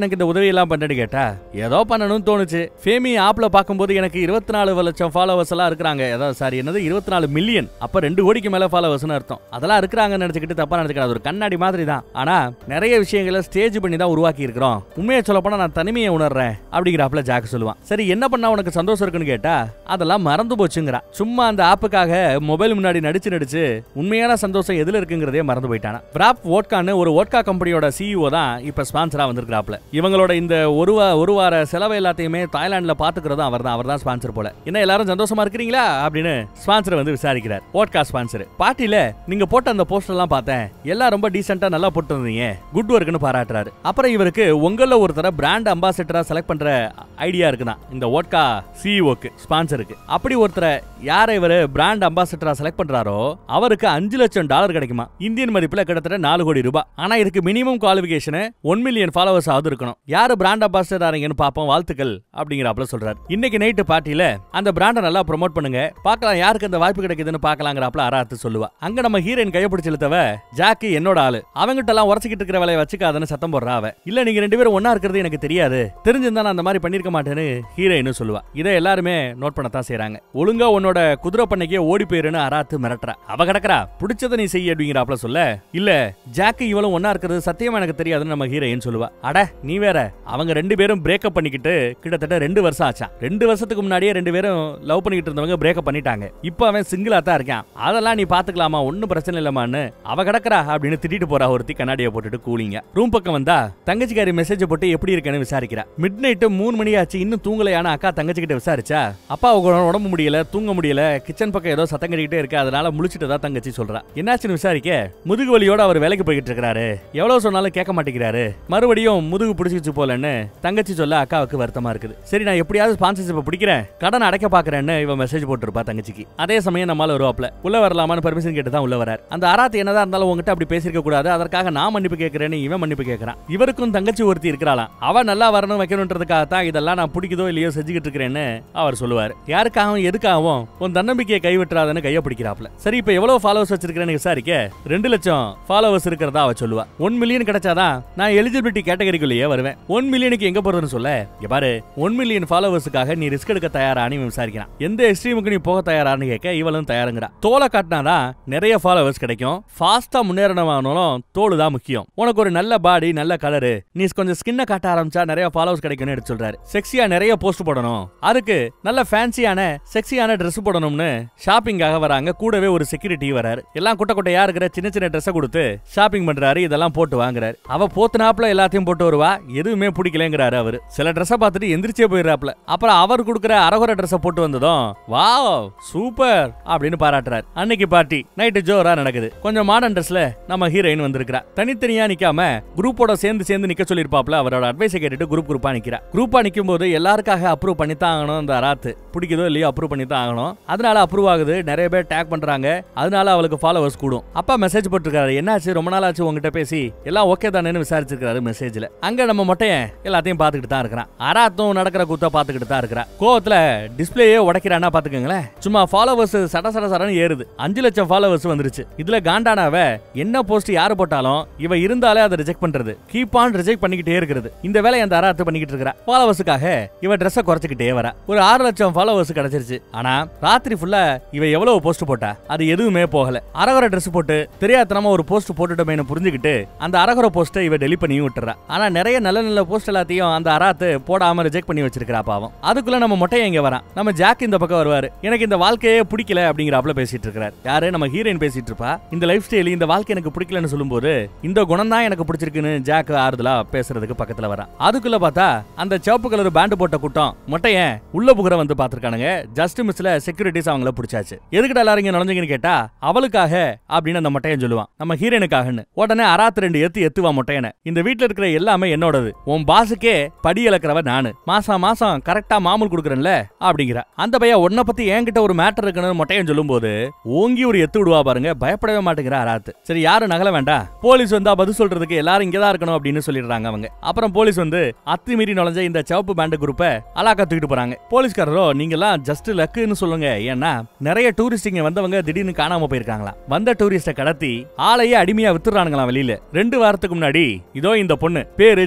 எனக்கு இந்த உதவி எல்லாம் பண்ணு கேட்டா ஏதோ பண்ணணும்னு தோணுச்சு ஃபேமி ஆப்ல பார்க்கும்போது எனக்கு இருபத்தி நாலு லட்சம் ஃபாலோவர்ஸ் எல்லாம் இருக்காங்க ஏதாவது சாரி என்னது இருபத்தி நாலு மில்லியன் அப்ப ரெண்டு கோடிக்கு மேல ஃபாலோவர்ஸ்னு அர்த்தம் அதெல்லாம் இருக்கிறாங்கன்னு நினைச்சுக்கிட்டு தப்பா நினைச்சுக்கிறாது ஒரு கண்ணாடி மாதிரி தான் ஆனா நிறைய விஷயங்களை ஸ்டேஜ் பண்ணி தான் உருவாக்கி இருக்கிறோம் உண்மையை சொல்ல போனா நான் தனிமையை உணர்றேன் அப்படிங்கிறாப்புல ஜாக் சொல்லுவான் சரி என்ன பண்ணா உனக்கு சந்தோஷம் இருக்குன்னு கேட்டா அதெல்லாம் மறந்து போச்சுங்கிறா சும்மா அந்த ஆப்புக்காக மொபைல் முன்னாடி நடிச்சு நடிச்சு உண்மையான சந்தோஷம் எதுல இருக்குங்கிறதே மறந்து போயிட்டானா பிராப் ஓட்கான்னு ஒரு ஓட்கா கம்பெனியோட சிஇஓ தான் இப்ப ஸ்பான்சரா வந்திருக்காப்ல இவங்களோட இந்த ஒரு வா- ஒரு வார செலவு எல்லாத்தையுமே தாய்லாந்துல பாத்துக்கிறதும் அவர் தான் அவர் தான் ஸ்பான்சர் போல என்ன எல்லாரும் சந்தோஷமா இருக்கிறீங்களா அப்படின்னு ஸ்பான்சர் வந்து விசாரிக்கிறார் ஓட்கா ஸ்பான்சர் பார்ட்டில நீங்க போட்ட அந்த போஸ்டர் எல்லாம் பார்த்தேன் எல்லாம் ரொம்ப டீசெண்டா நல்லா போட்டு இருந்தீங்க குட் ஒர்க்னு பாராட்டுறாரு அப்புறம் இவருக்கு உங்கள ஒருத்தர பிராண்ட் அம்பாசிடரா செலக்ட் பண்ற ஐடியா இருக்குதான் இந்த ஓட்கா சிஇஓக்கு ஸ்பான்சருக்கு அப்படி ஒருத்தரை யாரை இவர் பிராண்ட் அம்பாசிடரா செலக்ட் பண்றாரோ அவருக்கு அஞ்சு லட்சம் டாலர் கிடைக்குமா இந்தியன் மதிப்புல கிட்டத்தட்ட நாலு கோடி ரூபாய் ஆனா இதுக்கு minimum qualification one million followers ஆகுது இருக்கணும் யாரு பிராண்ட் அம்பாசிடர் ஆறீங்கன்னு பாப்போம் வாழ்த்துக்கள் அப்படிங்கிறாப்புல சொல்றாரு இன்னைக்கு நைட்டு பார்ட்டியில அந்த பிராண்டை நல்லா ப்ரோமோட் பண்ணுங்க பார்க்கலாம் யாருக்கு அந்த வாய்ப்பு கிடைக்குதுன்னு பார்க்கலாங்கிறாப்புல அராத்து சொல்லுவா அங்க நம்ம ஹீரோயின் கைய பிடிச்சு இழுத்தவ ஜாக்கி என்னோட ஆளு அவங்கிட்ட எல்லாம் உரசிக்கிட்டு இருக்கிற வேலையை வச்சுக்காதன்னு சத்தம் போடுறா அவ இல்ல நீங்க ரெண்டு பேரும் ஒண்ணா இருக்கிறது எனக்கு தெரியாது தெரிஞ்சிருந்தா நான் அந்த மாதிரி பண்ணிருக்க மாட்டேன்னு ஹீரோயின் சொல்லுவா இதை எல்லாருமே நோட் பண்ணத்தான் செய்றாங்க ஒழுங்கா உன்னோட குதிரை பண்ணைக்கே ஓடி போயிருன்னு அராத்து மிரட்டுறா அவ கிடக்குறா பிடிச்சதை நீ செய்ய அப்படிங்கிறாப்ல சொல்ல இல்ல ஜாக்கு இவளும் ஒண்ணா இருக்கிறது சத்தியமா எனக்கு தெரியாதுன்னு நம்ம ஹீரோயின் சொல்லுவா அட நீ வேற அவங்க ரெண்டு பேரும் பிரேக்கப் பண்ணிக்கிட்டு கிட்டத்தட்ட ரெண்டு வருஷம் ஆச்சான் ரெண்டு வருஷத்துக்கு முன்னாடியே ரெண்டு பேரும் லவ் பண்ணிக்கிட்டு இருந்தவங்க பிரேக்கப் பண்ணிட்டாங்க இப்போ அவன் சிங்கிளா தான் இருக்கான் அதெல்லாம் நீ பாத்துக்கலாமா ஒன்னும் பிரச்சனை இல்லமான்னு அவ கிடக்குறா அப்படின்னு திட்டிட்டு போறா ஒருத்தி கண்ணாடியை போட்டுட்டு கூலிங்க ரூம் பக்கம் வந்தா தங்கச்சிக்காரி மெசேஜ் போட்டு எப்படி இருக்கேன்னு விசாரிக்கிறா மிட் நைட்டு மூணு மணி ஆச்சு இன்னும் தூங்கலையான அக்கா தங்கச்சி கிட்ட விசாரிச்சா அப்பா உடம்பு முடியல தூங்க முடியல கிச்சன் பக்கம் ஏதோ சத்தம் கட்டிக்கிட்டே இருக்கு அதனால முழிச்சிட்டதா தங்கச்சி சொல்றா என்னாச்சுன்னு விசாரிக்க முதுகு வலியோட அவர் வேலைக்கு போய்கிட்டு இருக்காரு எவ்வளவு சொன்னாலும் கேட்க மாட்டேங்கிறாரு மறுபடியும் முதுகு பிடிச்சிச்சு போலன்னு தங்கச்சி சொல்ல அக்காவுக்கு வருத்தமா இருக்குது சரி நான் எப்படியாவது ஸ்பான்சர்ஷிப் பிடிக்கிறேன் கடன் அடைக்க பாக்குறேன்னு இவன் மெசேஜ் போட்டிருப்பா தங்கச்சிக்கு அதே சமயம் நம்மால வருவாப்ல உள்ள வரலாமான்னு பர்மிஷன் கேட்டு தான் உள்ள வரார் அந்த அராத்து என்னதான் இருந்தாலும் உங்ககிட்ட அப்படி பேசிருக்க கூடாது அதற்காக நான் மன்னிப்பு கேட்கிறேன்னு இவன் மன்னிப்பு கேட்கறான் இவருக்கும் தங்கச்சி ஒருத்தி இருக்கிறாளாம் அவ நல்லா வரணும் வைக்கணுன்றதுக்காக தான் இதெல்லாம் நான் பிடிக்குதோ இல்லையோ செஞ்சுக்கிட்டு இருக்கிறேன்னு அவர் சொல்லுவார் யாருக்காகவும் எதுக்காகவும் உன் தன்னம்பிக்கையை கைவிட்டுறாதன்னு கைய பிடிக்கிறாப்ல சரி இப்ப எவ்வளவு ஃபாலோவர்ஸ் வச்சிருக்கிறேன்னு விசாரிக்க ரெண்டு லட்சம் ஃபாலோவர்ஸ் இருக்கிறதா அவ சொல்லுவா ஒன் மில்லியன் கிடைச்சாதான் நான் எலிஜிபிலிட்டி கேட்டகரிக்குள்ளேயே வருவேன் ஒன் மில்லியனுக்கு எங்க போறதுன்னு சொல்ல இங்க பாரு ஒன் மில்லியன் ஃபாலோவர்ஸுக்காக நீ ரிஸ்க் எடுக்க தயாரான்னு இவன் விசாரிக்கிறான் எந்த எக்ஸ்ட்ரீமுக்கு நீ போக தயாரான்னு கேட்க இவளும் தயாருங்கிறா தோலை காட்டினாதான் நிறைய ஃபாலோவர்ஸ் கிடைக்கும் ஃபாஸ்டா முன்னேறணுமானாலும் தோல் தான் முக்கியம் உனக்கு ஒரு நல்ல பாடி நல்ல கலரு நீ கொஞ்சம் ஸ்கின்னை காட்ட ஆரம்பிச்சா நிறைய ஃபாலோவர்ஸ் கிடைக்கும்னு எடுத்து சொல்றாரு செக்ஸியா நிறைய போஸ்ட் போடணும் அதுக்கு நல்ல ஃபேன்சியான செக்ஸியான Dress போடணும்னு ஷாப்பிங்காக வராங்க கூடவே ஒரு செக்யூரிட்டி வராரு எல்லாம் குட்டை குட்டையா இருக்கிற சின்ன சின்ன ட்ரெஸ்ஸை கொடுத்து ஷாப்பிங் பண்றாரு இதெல்லாம் போட்டு வாங்குறாரு அவ போத்துனாப்ல எல்லாத்தையும் போட்டு வருவா எதுவுமே பிடிக்கலங்கிறாரு அவரு சில ட்ரெஸ்ஸை பார்த்துட்டு எந்திரிச்சே போயிடுறாப்ல அப்புறம் அவர் கொடுக்குற அரகுர ட்ரெஸ்ஸை போட்டு வந்ததும் வாவ் சூப்பர் அப்படின்னு பாராட்டுறாரு அன்னைக்கு பார்ட்டி நைட்டு ஜோரா நடக்குது கொஞ்சம் மாடர்ன் ட்ரெஸ்ல நம்ம ஹீரோயின் வந்திருக்கிறா தனித்தனியா நிக்காம குரூப்போட சேர்ந்து சேர்ந்து நிக்க சொல்லிருப்பாப்ல அவரோட அட்வைஸை கேட்டுட்டு குரூப் குரூப்பா நிக்கிறா குரூப்பா நிக்கும் போது எல்லாருக்காக அப்ரூவ் பண்ணி தான் ஆகணும் அந்த ராத்து பிடிக்குதோ இல்லையோ அப்ரூவ் பண்ணி தான் ஆகணும் அதனால அப்ரூவ் ஆகுது நிறைய பேர் டேக் பண்றாங்க அதனால அவளுக்கு ஃபாலோவர்ஸ் கூடும் அப்பா மெசேஜ் போட்டிருக்காரு என்னாச்சு ரொம்ப நாள் ஆச்சு உங்ககிட்ட பேசி எல்லாம் ஓகே தானேன்னு விசாரிச்சிருக்காரு மெசேஜ்ல அங்க நம்ம மொட்டையன் எல்லாத்தையும் பார்த்துக்கிட்டு தான் இருக்கிறான் அராத்தும் நடக்கிற கூத்த பார்த்துக்கிட்டு தான் இருக்கிறா கோவத்துல டிஸ்பிளேயே உடைக்கிறானா பாத்துக்கோங்களேன் சும்மா ஃபாலோவர்ஸ் சட சட சடன்னு ஏறுது அஞ்சு லட்சம் ஃபாலோவர்ஸ் வந்துருச்சு இதுல காண்டானாவ என்ன போஸ்ட் யாரு போட்டாலும் இவ இருந்தாலே அதை ரிஜெக்ட் பண்றது கீப் ஆன் ரிஜெக்ட் பண்ணிக்கிட்டே இருக்கிறது இந்த வேலையை அந்த அராத்து பண்ணிக்கிட்டு இருக்கிறா ஃபாலோவர்ஸுக்காக இவ ட்ரெஸ்ஸை குறைச்சிக்கிட்டே வரா ஒரு ஆறு லட்சம் ஃபாலோவர்ஸ் கிடைச்சிருச்சு ஆனா ராத்திரி ஃபுல்லா இவ எவ்வளவு போஸ்ட் போட்டா அது எதுவுமே போகல அரகுற Dress போட்டு தெரியாதனமா ஒரு போஸ்ட் போட்டுட்டோமேனு புரிஞ்சுக்கிட்டு அந்த அரகுற போஸ்ட்டை இவ டெலிட் பண்ணியும் விட்டுறா ஆனா நிறைய நல்ல நல்ல போஸ்ட் எல்லாத்தையும் அந்த அராத்து போடாம ரிஜெக்ட் பண்ணி வச்சிருக்கிறா பாவம் அதுக்குள்ள நம்ம மொட்டையை இங்க வரான் நம்ம ஜாக் இந்த பக்கம் வருவாரு எனக்கு இந்த வாழ்க்கையே பிடிக்கல அப்படிங்கிறாப்ல பேசிட்டு இருக்கிறார் யாரு நம்ம ஹீரோயின் பேசிட்டு இருப்பா இந்த லைஃப் ஸ்டைல் இந்த வாழ்க்கை எனக்கு பிடிக்கலன்னு சொல்லும்போது இந்த குணம் தான் எனக்கு பிடிச்சிருக்குன்னு ஜாக் ஆறுதலா பேசுறதுக்கு பக்கத்துல வரான் அதுக்குள்ள பார்த்தா அந்த சிவப்பு கலர் பேண்ட் போட்ட கூட்டம் மொட்டையன் உள்ள புகுற வந்து பாத்துருக்கானுங்க ஜஸ்ட் மிஸ்ல செக்யூரிட்டிஸ் அவங்கள பிடிச்சாச்சு எதுக்குடா எல்லாரும் இங்க நுழைஞ்சீங்கன்னு கேட்டா அவளுக்காக அப்படின்னு அந்த மொட்டையன் சொல்லுவான் நம்ம ஹீரோனுக்காகன்னு உடனே அராத்து ரெண்டு எத்து எத்துவா மொட்டையனை இந்த வீட்ல இருக்கிற எல்லாமே என்னோடது உன் பாஸுக்கே படி இழக்கிறவ நானு மாசம் மாசம் கரெக்டா மாமூல் கொடுக்குறேன்ல அப்படிங்கிற அந்த பையன் உன்னை பத்தி என்கிட்ட ஒரு மேட்டர் இருக்குன்னு மொட்டையன் சொல்லும்போது ஓங்கி ஒரு எத்து விடுவா பாருங்க பயப்படவே மாட்டேங்கிற அராத்து சரி யாரும் நகல வேண்டாம் போலீஸ் வந்தா பதில் சொல்றதுக்கு எல்லாரும் இங்கதான் இருக்கணும் அப்படின்னு சொல்லிடுறாங்க அவங்க அப்புறம் போலீஸ் வந்து அத்துமீறி நுழைஞ்ச இந்த சிவப்பு பேண்ட் குரூப்பை அலாக்கா தூக்கிட்டு போறாங்க போலீஸ்காரரோ நீங்க எல்லாம் ஜஸ்ட் லக்குன்னு சொல்லுங்க ஏன்னா நிறைய டூரிஸ்ட் இங்க வந்தவங்க திடீர்னு காணாம போயிருக்காங்களா வந்த டூரிஸ்ட கடத்தி ஆளையே அடிமையா வித்துறானுங்களாம் வெளியில ரெண்டு வாரத்துக்கு முன்னாடி இதோ இந்த பொண்ணு பேரு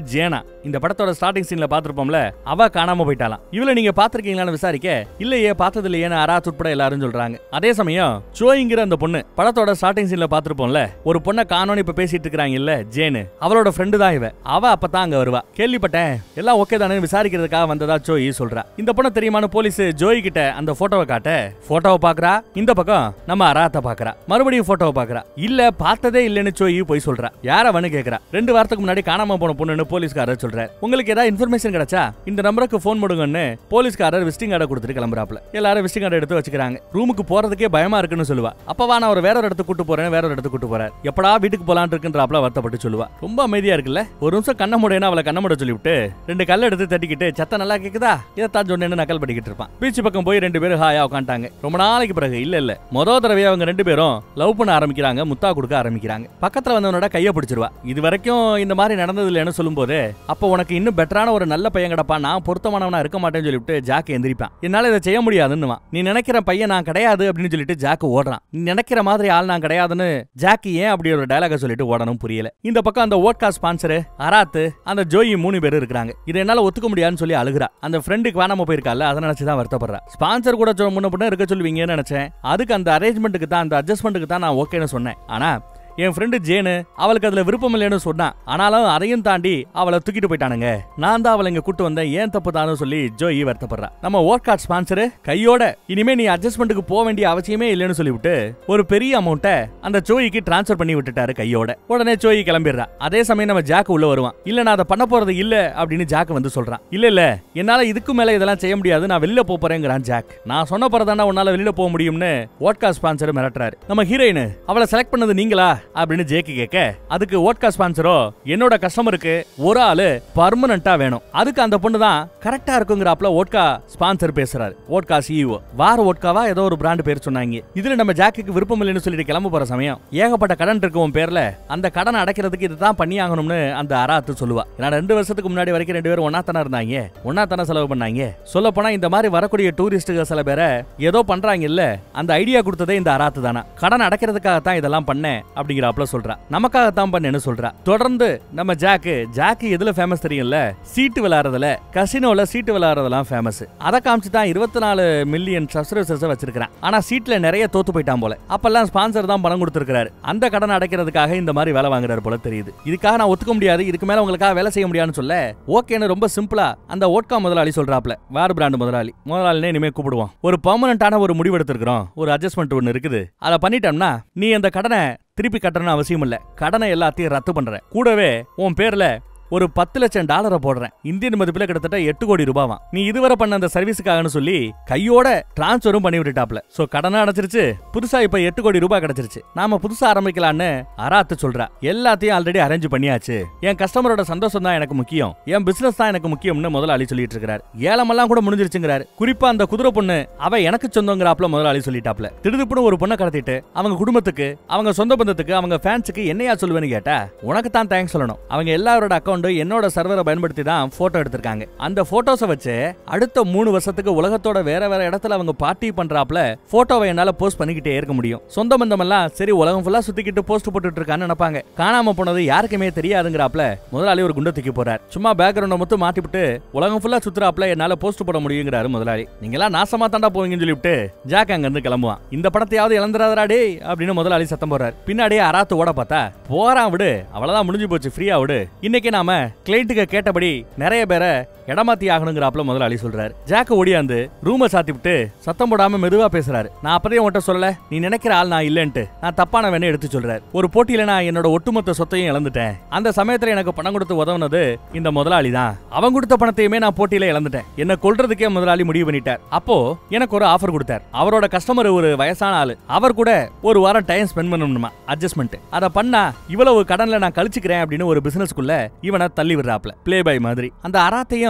ஜேனா இந்த படத்தோட ஸ்டார்டிங் சீன்ல பாத்திருப்போம்ல அவ காணாம போயிட்டாலாம் இவள நீங்க பாத்திருக்கீங்களான்னு விசாரிக்க இல்லையே பார்த்தது இல்லையேன்னு அராத் உட்பட எல்லாரும் சொல்றாங்க அதே சமயம் சோயிங்கிற அந்த பொண்ணு படத்தோட ஸ்டார்டிங் சீன்ல பாத்திருப்போம்ல ஒரு பொண்ணை காணோன்னு இப்ப பேசிட்டு இருக்காங்க இல்ல ஜேனு அவளோட ஃப்ரெண்டு தான் இவ அவ அப்பதான் அங்க வருவா கேள்விப்பட்டேன் எல்லாம் ஓகே தானே விசாரிக்கிறதுக்காக வந்ததா ஜோயி சொல்றா இந்த பொண்ணு தெரியுமான்னு போலீஸ் ஜோயி கிட்ட அந்த போட்டோவை காட்ட போட்டோவை பாக்குறா இந்த பக்கம் நம்ம அராத்த பாக்குறா மறுபடியும் போட்டோவை பாக்குறா இல்ல பார்த்ததே இல்லைன்னு ஜோயி போய் சொல்றா யார அவனு கேக்குறா ரெண்டு வாரத்துக்கு முன்னாடி காணாம போன பொண்ணுன்னு போலீஸ்காரர் சொல்றாரு உங்களுக்கு ஏதாவது இன்ஃபர்மேஷன் கிடைச்சா இந்த நம்பருக்கு ஃபோன் பண்ணுங்கன்னு போலீஸ்காரர் விசிட்டிங் கார்டை கொடுத்துட்டு கிளம்புறாப்ல எல்லாரும் விசிட்டிங் கார்டை எடுத்து வச்சுக்கிறாங்க ரூமுக்கு போறதுக்கே பயமா இருக்குன்னு சொல்லுவா அப்பவா நான் ஒரு வேற ஒரு இடத்துக்கு கூட்டு போறேன் வேற ஒரு இடத்துக்கு கூட்டு போறாரு எப்படா வீட்டுக்கு போலான் இருக்குன்றாப்ல வருத்தப்பட்டு சொல்லுவா ரொம்ப அமைதியா இருக்குல்ல ஒரு நிமிஷம் கண்ண முடையனா அவளை கண்ண முட சொல்லிவிட்டு ரெண்டு கல்ல எடுத்து தட்டிக்கிட்டு சத்தம் நல்லா கேக்குதா இதைத்தான் சொன்னேன்னு நக்கல் பண்ணிக்கிட்டு இருப்பான் பீச் பக்கம் போய் ரெண்டு பேரும் ஹாயா உட்காந்துட்டாங்க ரொம்ப நாளைக்கு பிறகு இல்ல இல்ல மொத தடவையா அவங்க ரெண்டு பேரும் லவ் பண்ண ஆரம்பிக்கிறாங்க முத்தா கொடுக்க ஆரம்பிக்கிறாங்க பக்கத்துல வந்தவனோட கைய பிடிச்சிருவா இது வரைக்கும் இந்த மாதிரி நடந்தது இல்லைன்னு சொல்லும்போது அப்போ உனக்கு இன்னும் பெட்டரான ஒரு நல்ல பையன் கிடப்பா நான் பொருத்தமானவனா இருக்க மாட்டேன்னு சொல்லிவிட்டு ஜாக் எந்திரிப்பான் என்னால இதை செய்ய முடியாதுன்னு நீ நினைக்கிற பையன் நான் கிடையாது அப்படின்னு சொல்லிட்டு ஜாக் ஓடுறான் நீ நினைக்கிற மாதிரி ஆள் நான் கிடையாதுன்னு ஜாக் ஏன் அப்படி ஒரு டயலாக சொல்லிட்டு ஓடணும் புரியல இந்த பக்கம் அந்த ஓட்கா ஸ்பான்சர் அராத்து அந்த ஜோயி மூணு பேர் இருக்காங்க இதை என்னால ஒத்துக்க முடியாதுன்னு சொல்லி அழுகுறா அந்த ஃப்ரெண்டுக்கு வேணாம போயிருக்கால அதை நினைச்சு தான் வருத்தப்படுறா ஸ்பான்சர் கூட சொ- முன்ன பின்ன இருக்க சொல்லுவீங்கன்னு நினைச்சேன் அதுக்கு அந்த அரேஞ்ச்மெண்ட்டுக்கு தான் அந்த அட்ஜஸ்ட்மெண்ட்டுக்கு தான் நான் ஓகேன்னு சொன்னேன் ஆனா என் ஃப்ரெண்டு ஜேனு அவளுக்கு அதுல விருப்பம் இல்லைன்னு சொன்னான் ஆனாலும் அதையும் தாண்டி அவளை தூக்கிட்டு போயிட்டானுங்க நான் தான் அவளை இங்க கூட்டு வந்தேன் ஏன் தப்பு தானு சொல்லி ஜோயி வருத்தப்படுறா நம்ம ஒர்க் கார்ட் ஸ்பான்சர் கையோட இனிமே நீ அட்ஜஸ்ட்மெண்ட்டுக்கு போக வேண்டிய அவசியமே இல்லைன்னு சொல்லிவிட்டு ஒரு பெரிய அமௌண்ட்டை அந்த ஜோயிக்கு டிரான்ஸ்ஃபர் பண்ணி விட்டுட்டாரு கையோட உடனே ஜோயி கிளம்பிடுறா அதே சமயம் நம்ம ஜாக் உள்ள வருவான் இல்ல நான் அதை பண்ண போறது இல்ல அப்படின்னு ஜாக் வந்து சொல்றான் இல்ல இல்ல என்னால இதுக்கு மேல இதெல்லாம் செய்ய முடியாது நான் வெளியில போப் போறேங்கிறான் ஜாக் நான் சொன்ன போறதாண்டா உன்னால வெளியில போக முடியும்னு ஓட்கா ஸ்பான்சர் மிரட்டுறாரு நம்ம ஹீரோயின் அவளை செலக்ட் பண்ணது நீங்களா அப்படின்னு ஜேக்கு கேட்க அதுக்கு ஓட்கா ஸ்பான்சரோ என்னோட கஸ்டமருக்கு ஒரு ஆளு பர்மனண்டா வேணும் அதுக்கு அந்த பொண்ணு தான் கரெக்டா இருக்குங்கிறாப்ல ஓட்கா ஸ்பான்சர் பேசுறாரு ஓட்கா சிஇஓ வார ஓட்காவா ஏதோ ஒரு பிராண்ட் பேர் சொன்னாங்க இதுல நம்ம ஜாக்குக்கு விருப்பம் இல்லைன்னு சொல்லிட்டு கிளம்ப போற சமயம் ஏகப்பட்ட கடன் இருக்கு உன் பேர்ல அந்த கடனை அடைக்கிறதுக்கு இதுதான் பண்ணி ஆகணும்னு அந்த அராத்து சொல்லுவா ஏன்னா ரெண்டு வருஷத்துக்கு முன்னாடி வரைக்கும் ரெண்டு பேரும் ஒன்னா தானே இருந்தாங்க ஒன்னா தானே செலவு பண்ணாங்க சொல்ல போனா இந்த மாதிரி வரக்கூடிய டூரிஸ்டுகள் சில பேரை ஏதோ பண்றாங்க இல்ல அந்த ஐடியா கொடுத்ததே இந்த அராத்து தானா கடன் அடைக்கிறதுக்காக தான் இதெல்லாம் பண்ணேன் அப்படிங்கிறாப்ல சொல்றா நமக்காக தான் பண்ணேன்னு சொல்றா தொடர்ந்து நம்ம ஜாக்கு ஜாக்கு எதுல ஃபேமஸ் தெரியும்ல சீட்டு விளையாடுறதுல கசினோல சீட்டு விளையாடுறதெல்லாம் ஃபேமஸ் அதை காமிச்சு தான் இருபத்தி நாலு மில்லியன் சப்ஸ்கிரைபர்ஸ் வச்சிருக்கான் ஆனா சீட்ல நிறைய தோத்து போயிட்டான் போல அப்பெல்லாம் ஸ்பான்சர் தான் பணம் கொடுத்திருக்காரு அந்த கடன் அடைக்கிறதுக்காக இந்த மாதிரி வேலை வாங்குறாரு போல தெரியுது இதுக்காக நான் ஒத்துக்க முடியாது இதுக்கு மேல உங்களுக்காக வேலை செய்ய முடியாதுன்னு சொல்ல ஓகேன்னு ரொம்ப சிம்பிளா அந்த ஓட்கா முதலாளி சொல்றாப்ல வேறு பிராண்ட் முதலாளி முதலாளினே இனிமே கூப்பிடுவோம் ஒரு பெர்மனண்டான ஒரு முடிவு எடுத்திருக்கிறோம் ஒரு அட்ஜஸ்ட்மெண்ட் ஒன்னு இருக்குது அதை பண்ணிட்டோம்னா நீ அந்த கடனை திருப்பி கட்டணும்னு அவசியம் இல்ல கடனை எல்லாத்தையும் ரத்து பண்ற கூடவே உன் பேர்ல ஒரு பத்து லட்சம் டாலரை போடுறேன் இந்தியன் மதிப்புல கிட்டத்தட்ட எட்டு கோடி ரூபாவாம் நீ இதுவரை பண்ண அந்த சர்வீஸுக்காகன்னு சொல்லி கையோட டிரான்ஸ்ஃபரும் பண்ணி விட்டுட்டாப்ல சோ கடனை அடைச்சிருச்சு புதுசா இப்ப எட்டு கோடி ரூபாய் கிடைச்சிருச்சு நாம புதுசா ஆரம்பிக்கலான்னு அராத்து சொல்றா எல்லாத்தையும் ஆல்ரெடி அரேஞ்ச் பண்ணியாச்சு என் கஸ்டமரோட சந்தோஷம் தான் எனக்கு முக்கியம் என் பிசினஸ் தான் எனக்கு முக்கியம்னு முதலாளி சொல்லிட்டு இருக்காரு ஏலமெல்லாம் கூட முடிஞ்சிருச்சுங்கிறாரு குறிப்பா அந்த குதிரை பொண்ணு அவ எனக்கு சொந்தங்கிறாப்ல முதலாளி சொல்லிட்டாப்ல திடுதுப்புன்னு ஒரு பொண்ணை கடத்திட்டு அவங்க குடும்பத்துக்கு அவங்க சொந்த பந்தத்துக்கு அவங்க ஃபேன்ஸுக்கு என்னையா சொல்லுவேன்னு கேட்டா உனக்கு தான் தேங்க்ஸ் சொல்லணும் அவங்க எல்லாரோட அக்கௌண்ட் என்னோட சர்வரை பயன்படுத்தி தான் போட்டோ எடுத்திருக்காங்க அந்த போட்டோஸை வச்சு அடுத்த மூணு வருஷத்துக்கு உலகத்தோட வேற வேற இடத்துல அவங்க பார்ட்டி பண்றாப்ல போட்டோவை என்னால போஸ்ட் பண்ணிக்கிட்டே இருக்க முடியும் சொந்த பந்தம் எல்லாம் சரி உலகம் ஃபுல்லா சுத்திக்கிட்டு போஸ்ட் போட்டுட்டு இருக்கான்னு நினைப்பாங்க காணாம போனது யாருக்குமே தெரியாதுங்கிறாப்ல முதலாளி ஒரு குண்டை தூக்கி போறார் சும்மா பேக்ரவுண்ட மட்டும் மாட்டிவிட்டு உலகம் ஃபுல்லா சுத்துறாப்ல என்னால போஸ்ட் போட முடியுங்கிறாரு முதலாளி நீங்க எல்லாம் நாசமா தாண்டா போவீங்கன்னு சொல்லிவிட்டு ஜாக் அங்க இருந்து கிளம்புவான் இந்த படத்தையாவது இழந்துடாதடா டேய் அப்படின்னு முதலாளி சத்தம் போறாரு பின்னாடியே அராத்து ஓட பார்த்தா போறான் விடு அவ்வளவுதான் முடிஞ்சு போச்சு ஃப்ரீயா விடு இன்னைக்கு நாம கிளைண்ட்டுக்கு கேட்டபடி நிறைய பேரை இடமாத்தி ஆகணுங்கிறாப்ல முதலாளி சொல்றாரு ஜாக்க ஓடியாந்து ரூமை சாத்தி விட்டு சத்தம் போடாம மெதுவா பேசுறாரு நான் அப்பதே உன்கிட்ட சொல்லல நீ நினைக்கிற ஆள் நான் இல்லன்ட்டு நான் தப்பான வேணே எடுத்து சொல்றாரு ஒரு போட்டியில நான் என்னோட ஒட்டுமொத்த சொத்தையும் இழந்துட்டேன் அந்த சமயத்துல எனக்கு பணம் கொடுத்து உதவுனது இந்த முதலாளி தான் அவன் கொடுத்த பணத்தையுமே நான் போட்டியில இழந்துட்டேன் என்ன கொல்றதுக்கே முதலாளி முடிவு பண்ணிட்டார் அப்போ எனக்கு ஒரு ஆஃபர் கொடுத்தார் அவரோட கஸ்டமர் ஒரு வயசான ஆளு அவர் கூட ஒரு வாரம் டைம் ஸ்பெண்ட் பண்ணணுமா அட்ஜஸ்ட்மெண்ட் அதை பண்ணா இவ்வளவு கடன்ல நான் கழிச்சுக்கிறேன் அப்படின்னு ஒரு பிசினஸ்க்குள்ள இவனை தள்ளி விடுறாப்ல ப்ளே பாய் மாதிரி அந்த அராத்தையும்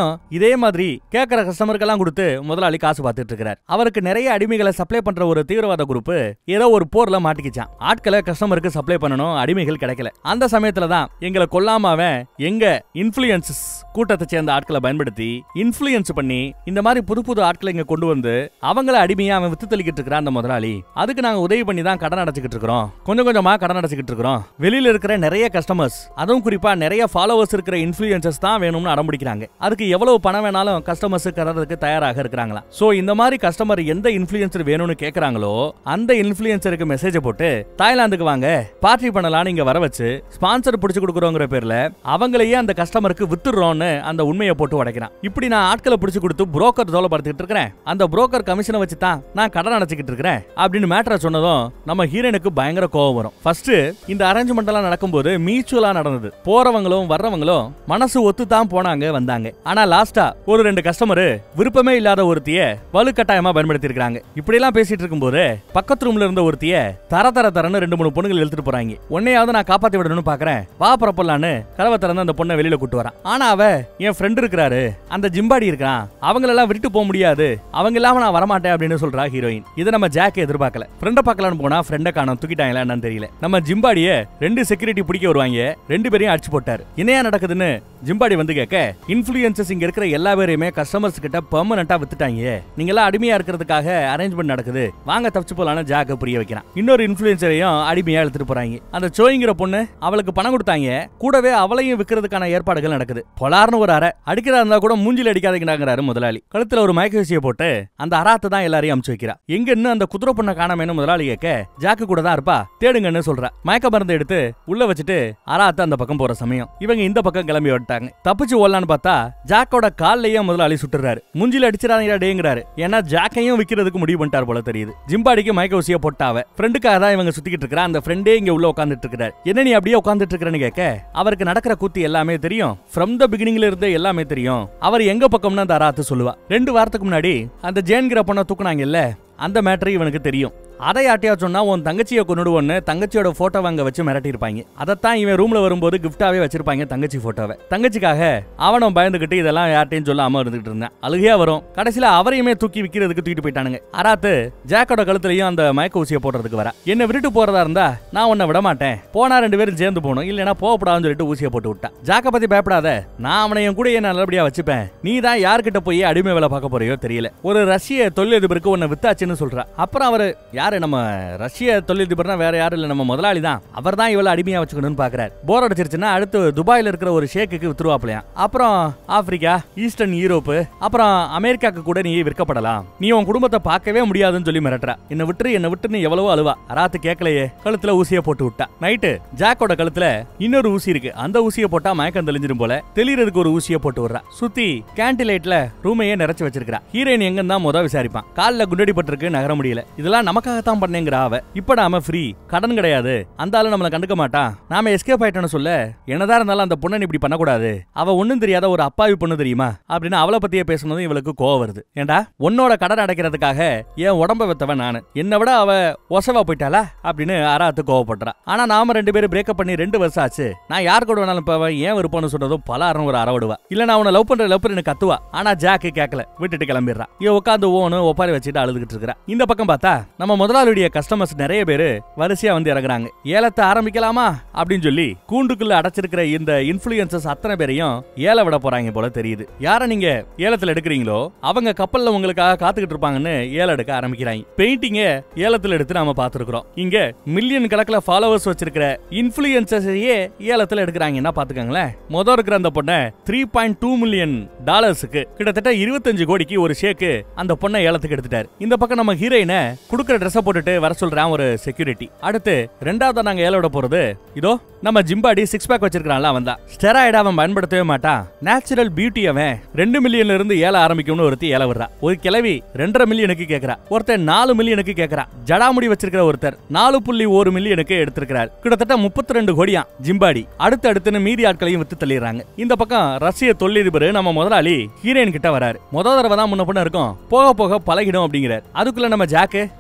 இப்பயும் இதே மாதிரி கேட்கற கஸ்டமருக்கெல்லாம் கொடுத்து முதலாளி காசு பார்த்துட்டு இருக்கிறார் அவருக்கு நிறைய அடிமைகளை சப்ளை பண்ற ஒரு தீவிரவாத குரூப் ஏதோ ஒரு போர்ல மாட்டிக்கிச்சான் ஆட்களை கஸ்டமருக்கு சப்ளை பண்ணணும் அடிமைகள் கிடைக்கல அந்த சமயத்துல தான் எங்களை கொல்லாம அவன் எங்க இன்ஃபுளுயன்சஸ் கூட்டத்தை சேர்ந்த ஆட்களை பயன்படுத்தி இன்ஃபுளுயன்ஸ் பண்ணி இந்த மாதிரி புது புது ஆட்களை இங்க கொண்டு வந்து அவங்கள அடிமையா அவன் வித்து தள்ளிக்கிட்டு இருக்கிறான் அந்த முதலாளி அதுக்கு நாங்க உதவி பண்ணி தான் கடன் அடைச்சிக்கிட்டு இருக்கிறோம் கொஞ்சம் கொஞ்சமா கடன் அடைச்சிக்கிட்டு இருக்கிறோம் வெளியில இருக்கிற நிறைய கஸ்டமர்ஸ் அதுவும் குறிப்பா நிறைய ஃபாலோவர்ஸ் இருக்கிற இன்ஃபுளுயன்சஸ் தான் வேணும்னு அடம் பிடிக்கிறாங்க அதுக்கு எவ்வளவு பணம் வேணாலும் கஸ்டமர்ஸ் தரதுக்கு தயாராக இருக்கிறாங்களா சோ இந்த மாதிரி கஸ்டமர் எந்த இன்ஃபுளுயன்சர் வேணும்னு கேக்குறாங்களோ அந்த இன்ஃபுளுயன்சருக்கு மெசேஜ் போட்டு தாய்லாந்துக்கு வாங்க பார்ட்டி பண்ணலாம்னு இங்க வர வச்சு ஸ்பான்சர் பிடிச்சு கொடுக்குறோங்கிற பேர்ல அவங்களையே அந்த கஸ்டமருக்கு வித்துடுறோம்னு அந்த உண்மையை போட்டு உடைக்கிறான் இப்படி நான் ஆட்களை பிடிச்சு கொடுத்து புரோக்கர் தோலப்படுத்திட்டு இருக்கிறேன் அந்த புரோக்கர் கமிஷனை வச்சு தான் நான் கடன் அடைச்சிக்கிட்டு இருக்கிறேன் அப்படின்னு மேட்டரை சொன்னதும் நம்ம ஹீரோனுக்கு பயங்கர கோவம் வரும் ஃபர்ஸ்ட் இந்த அரேஞ்ச்மெண்ட் எல்லாம் நடக்கும்போது மியூச்சுவலா நடந்தது போறவங்களும் வர்றவங்களும் மனசு ஒத்து தான் போனாங்க வந்தாங்க ஆனா லாஸ்டா ஒரு ரெண்டு கஸ்டமர் விருப்பமே இல்லாத ஒருத்திய வலுக்கட்டாயமா பயன்படுத்தி இருக்காங்க இப்படி எல்லாம் பேசிட்டு இருக்கும்போது பக்கத்து ரூம்ல இருந்த ஒருத்திய தர தர தரன்னு ரெண்டு மூணு பொண்ணுகள் இழுத்துட்டு போறாங்க உன்னையாவது நான் காப்பாத்தி விடணும்னு பாக்குறேன் வா புறப்படலான்னு கதவை திறந்து அந்த பொண்ணை வெளியில கூட்டு வரான் ஆனா அவ என் ஃப்ரெண்ட் இருக்கிறாரு அந்த ஜிம்பாடி இருக்கான் அவங்களெல்லாம் விட்டு போக முடியாது அவங்க இல்லாம நான் வரமாட்டேன் அப்படின்னு சொல்றா ஹீரோயின் இதை நம்ம ஜாக் எதிர்பார்க்கல ஃப்ரெண்ட பார்க்கலாம்னு போனா ஃப்ரெண்ட காணோம் தூக்கிட்டாங்களா என்னன்னு தெரியல நம்ம ஜிம்பாடிய ரெண்டு செக்யூரிட்டி பிடிக்க வருவாங்க ரெண்டு பேரையும் அடிச்சு போட்டாரு என்னையா நடக்குதுன்னு ஜிம்பாடி வந்து கேட்க இன்ஃபுளுயன்சஸ் இங்க இருக்கிற எல்லா பேரையுமே கஸ்டமர்ஸ் கிட்ட பெர்மனண்டா வித்துட்டாங்க நீங்க எல்லாம் அடிமையா இருக்கிறதுக்காக அரேஞ்ச்மெண்ட் நடக்குது வாங்க தப்பிச்சு போலான்னு ஜாக்க புரிய வைக்கிறான் இன்னொரு இன்ஃபுளுயன்சரையும் அடிமையா எடுத்துட்டு போறாங்க அந்த சோயிங்கிற பொண்ணு அவளுக்கு பணம் கொடுத்தாங்க கூடவே அவளையும் விற்கிறதுக்கான ஏற்பாடுகள் நடக்குது பொலார்னு ஒரு அறை அடிக்கிறதா இருந்தா கூட மூஞ்சில அடிக்காதீங்கிறாங்கிறாரு முதலாளி கழுத்துல ஒரு மயக்க விஷய போட்டு அந்த அராத்தை தான் எல்லாரையும் அமுச்சு வைக்கிறா எங்க இன்னும் அந்த குதிரை பொண்ணை காணாமேன்னு முதலாளி கேட்க ஜாக்கு கூட தான் இருப்பா தேடுங்கன்னு சொல்றா மயக்க மருந்து எடுத்து உள்ள வச்சுட்டு அராத்து அந்த பக்கம் போற சமயம் இவங்க இந்த பக்கம் கிளம்பி வந்துட்டாங்க தப்பிச்சு ஓடலான்னு பார்த்தா ஜாக்கோட கால்லயே முதலாளி சுட்டுறாரு மூஞ்சில அடிச்சிடாதீங்க டேங்கிறாரு ஏன்னா ஜாக்கையும் விக்கிறதுக்கு முடிவு பண்ணிட்டார் போல தெரியுது ஜிம்பாடிக்கு மயக்க ஊசிய போட்டாவ ஃப்ரெண்டுக்காக தான் இவங்க சுத்திக்கிட்டு இருக்கிறா அந்த ஃப்ரெண்டே இங்க உள்ள உட்காந்துட்டு இருக்கிறார் என்ன நீ அப்படியே உட்காந்துட்டு இருக்கிறன்னு கேட்க அவருக்கு நடக்கிற கூத்து எல்லாமே தெரியும் ஃப்ரம் த பிகினிங்ல இருந்தே எல்லாமே தெரியும் அவர் எங்க பக்கம்னு அந்த அராத்து சொல்லுவா ரெண்டு வாரத்துக்கு முன்னாடி அந்த ஜேன்கிற பொண்ணை தூக்குனாங்கல்ல அந்த மேட்டர் இவனுக்கு தெரியும் அதை யார்ட்டையா சொன்னா உன் தங்கச்சியை கொண்டுடுவோன்னு தங்கச்சியோட போட்டோ அங்க வச்சு மிரட்டி இருப்பாங்க அதைத்தான் இவன் ரூம்ல வரும்போது கிஃப்டாவே வச்சிருப்பாங்க தங்கச்சி போட்டோவை தங்கச்சிக்காக அவனும் பயந்துகிட்டு இதெல்லாம் யார்ட்டையும் சொல்லாம இருந்துகிட்டு இருந்தான் அழுகையா வரும் கடைசியில அவரையுமே தூக்கி விக்கிறதுக்கு தூக்கிட்டு போயிட்டானுங்க அராத்து ஜாக்கோட கழுத்துலயும் அந்த மயக்க ஊசியை போடுறதுக்கு வர என்ன விட்டுட்டு போறதா இருந்தா நான் உன்னை விட மாட்டேன் போனா ரெண்டு பேரும் சேர்ந்து போகணும் இல்லைன்னா போகப்படாதுன்னு சொல்லிட்டு ஊசியை போட்டு விட்டான் ஜாக்க பத்தி பயப்படாத நான் அவனை என் கூட என்ன நல்லபடியா வச்சுப்பேன் நீ தான் யார்கிட்ட போய் அடிமை வேலை பார்க்க போறியோ தெரியல ஒரு ரஷ்ய தொழிலதிபருக்கு உன்னை வித்தாச்சுன்னு சொல்றா அப்புறம் அவரு யாரு நம்ம ரஷ்ய தொழிலதிபர்னா வேற யாரும் இல்ல நம்ம முதலாளி தான் அவர் தான் இவ்வளவு அடிமையா வச்சுக்கணும்னு பாக்குறாரு போர் அடிச்சிருச்சுன்னா அடுத்து துபாயில இருக்கிற ஒரு ஷேக்குக்கு வித்துருவாப்லையாம் அப்புறம் ஆப்பிரிக்கா ஈஸ்டர்ன் யூரோப்பு அப்புறம் அமெரிக்காக்கு கூட நீ விற்கப்படலாம் நீ உன் குடும்பத்தை பார்க்கவே முடியாதுன்னு சொல்லி மிரட்டுறா என்ன விட்டுரு என்ன விட்டுன்னு எவ்வளவோ அழுவா ராத்து கேட்கலையே கழுத்துல ஊசியை போட்டு விட்டா நைட்டு ஜாக்கோட கழுத்துல இன்னொரு ஊசி இருக்கு அந்த ஊசியை போட்டா மயக்கம் தெளிஞ்சிரும் போல தெளிறதுக்கு ஒரு ஊசியை போட்டு விடுறா சுத்தி கேண்டிலைட்ல ரூமையே நிறைச்சு வச்சிருக்கா ஹீரோயின் எங்க தான் முத விசாரிப்பான் கால்ல குண்டடி பட்டிருக்கு நகர முடியல இதெல்லாம் நமக்காகத்தான் பண்ணேங்கிற அவ இப்ப நாம ஃப்ரீ கடன் கிடையாது அந்த ஆளு நம்மள கண்டுக்க மாட்டான் நாம எஸ்கேப் ஆயிட்டோம்னு சொல்ல என்னதான் இருந்தாலும் அந்த பொண்ணை நீ இப்படி பண்ணக்கூடாது அவ ஒண்ணும் தெரியாத ஒரு அப்பாவி பொண்ணு தெரியுமா அப்படின்னு அவளை பத்தியே பேசுனதும் இவளுக்கு கோவம் வருது ஏண்டா உன்னோட கடன் அடைக்கிறதுக்காக என் உடம்ப வெத்தவன் நானு என்னை விட அவ ஒசவா போயிட்டாளா அப்படின்னு ஆராத்து கோவப்படுறா ஆனா நாம ரெண்டு பேரும் பிரேக்கப் பண்ணி ரெண்டு வருஷம் ஆச்சு நான் யார் கூட வேணாலும் போவேன் ஏன் விருப்பம்னு சொன்னதும் பல அறம் ஒரு அரவிடுவா இல்ல நான் உன்னை லவ் பண்ற லவ் பண்ணு கத்துவா ஆனா ஜாக்கு கேட்கல விட்டுட்டு கிளம்பிடுறா இவ உட்காந்து ஓனு ஒப்பாரி வச்சுட்டு அழுதுகிட்டு இருக்கிறா இந்த பக்கம் பார்த்தா நம்ம முதலாளியுடைய கஸ்டமர்ஸ் நிறைய பேரு வரிசையா வந்து இறங்குறாங்க ஏலத்தை ஆரம்பிக்கலாமா அப்படின்னு சொல்லி கூண்டுக்குள்ள அடைச்சிருக்கிற இந்த இன்ஃபுளுசஸ் அத்தனை பேரையும் ஏல விட போறாங்க போல தெரியுது யார நீங்க ஏலத்துல எடுக்கிறீங்களோ அவங்க கப்பல்ல உங்களுக்காக காத்துக்கிட்டு இருப்பாங்கன்னு ஏல எடுக்க ஆரம்பிக்கிறாங்க பெயிண்டிங்க ஏலத்துல எடுத்து நாம பார்த்திருக்கிறோம் இங்க மில்லியன் கணக்குல ஃபாலோவர்ஸ் வச்சிருக்கிற இன்ஃபுளுசஸையே ஏலத்துல எடுக்கிறாங்கன்னா பாத்துக்கோங்களேன் மொதல் இருக்கிற அந்த பொண்ணை த்ரீ பாயிண்ட் டூ மில்லியன் டாலர்ஸுக்கு கிட்டத்தட்ட இருபத்தஞ்சு கோடிக்கு ஒரு ஷேக்கு அந்த பொண்ணை ஏலத்துக்கு எடுத்துட்டாரு இந்த பக்கம் நம்ம ஹீரோயினை குடுக்கிற ட்ரெஸ் போட்டுட்டு வர சொல்றான் ஒரு செக்யூரிட்டி அடுத்து ரெண்டாவது நாங்க ஏல விட போறது இதோ நம்ம ஜிம்பாடி சிக்ஸ் பேக் வச்சிருக்கான்ல அவன் தான் ஸ்டெராய்டு அவன் பயன்படுத்தவே மாட்டான் நேச்சுரல் பியூட்டி அவன் ரெண்டு மில்லியன்ல இருந்து ஏல ஆரம்பிக்கும்னு ஒருத்தி ஏல விடுறா ஒரு கிழவி ரெண்டரை மில்லியனுக்கு கேக்குறா ஒருத்தர் நாலு மில்லியனுக்கு கேக்குறா ஜடாமுடி வச்சிருக்கிற ஒருத்தர் நாலு புள்ளி ஒரு மில்லியனுக்கு எடுத்திருக்கிறார் கிட்டத்தட்ட முப்பத்தி ரெண்டு கோடியா ஜிம்பாடி அடுத்து அடுத்துன்னு மீதி ஆட்களையும் வித்து தள்ளிடுறாங்க இந்த பக்கம் ரஷ்ய தொழிலதிபர் நம்ம முதலாளி ஹீரோயின் கிட்ட வராரு முத தடவை தான் முன்ன பின்ன இருக்கும் போக போக பழகிடும் அப்படிங்கிறார் அதுக்குள்ள நம்ம ஜாக்கு அந்த கப்பல்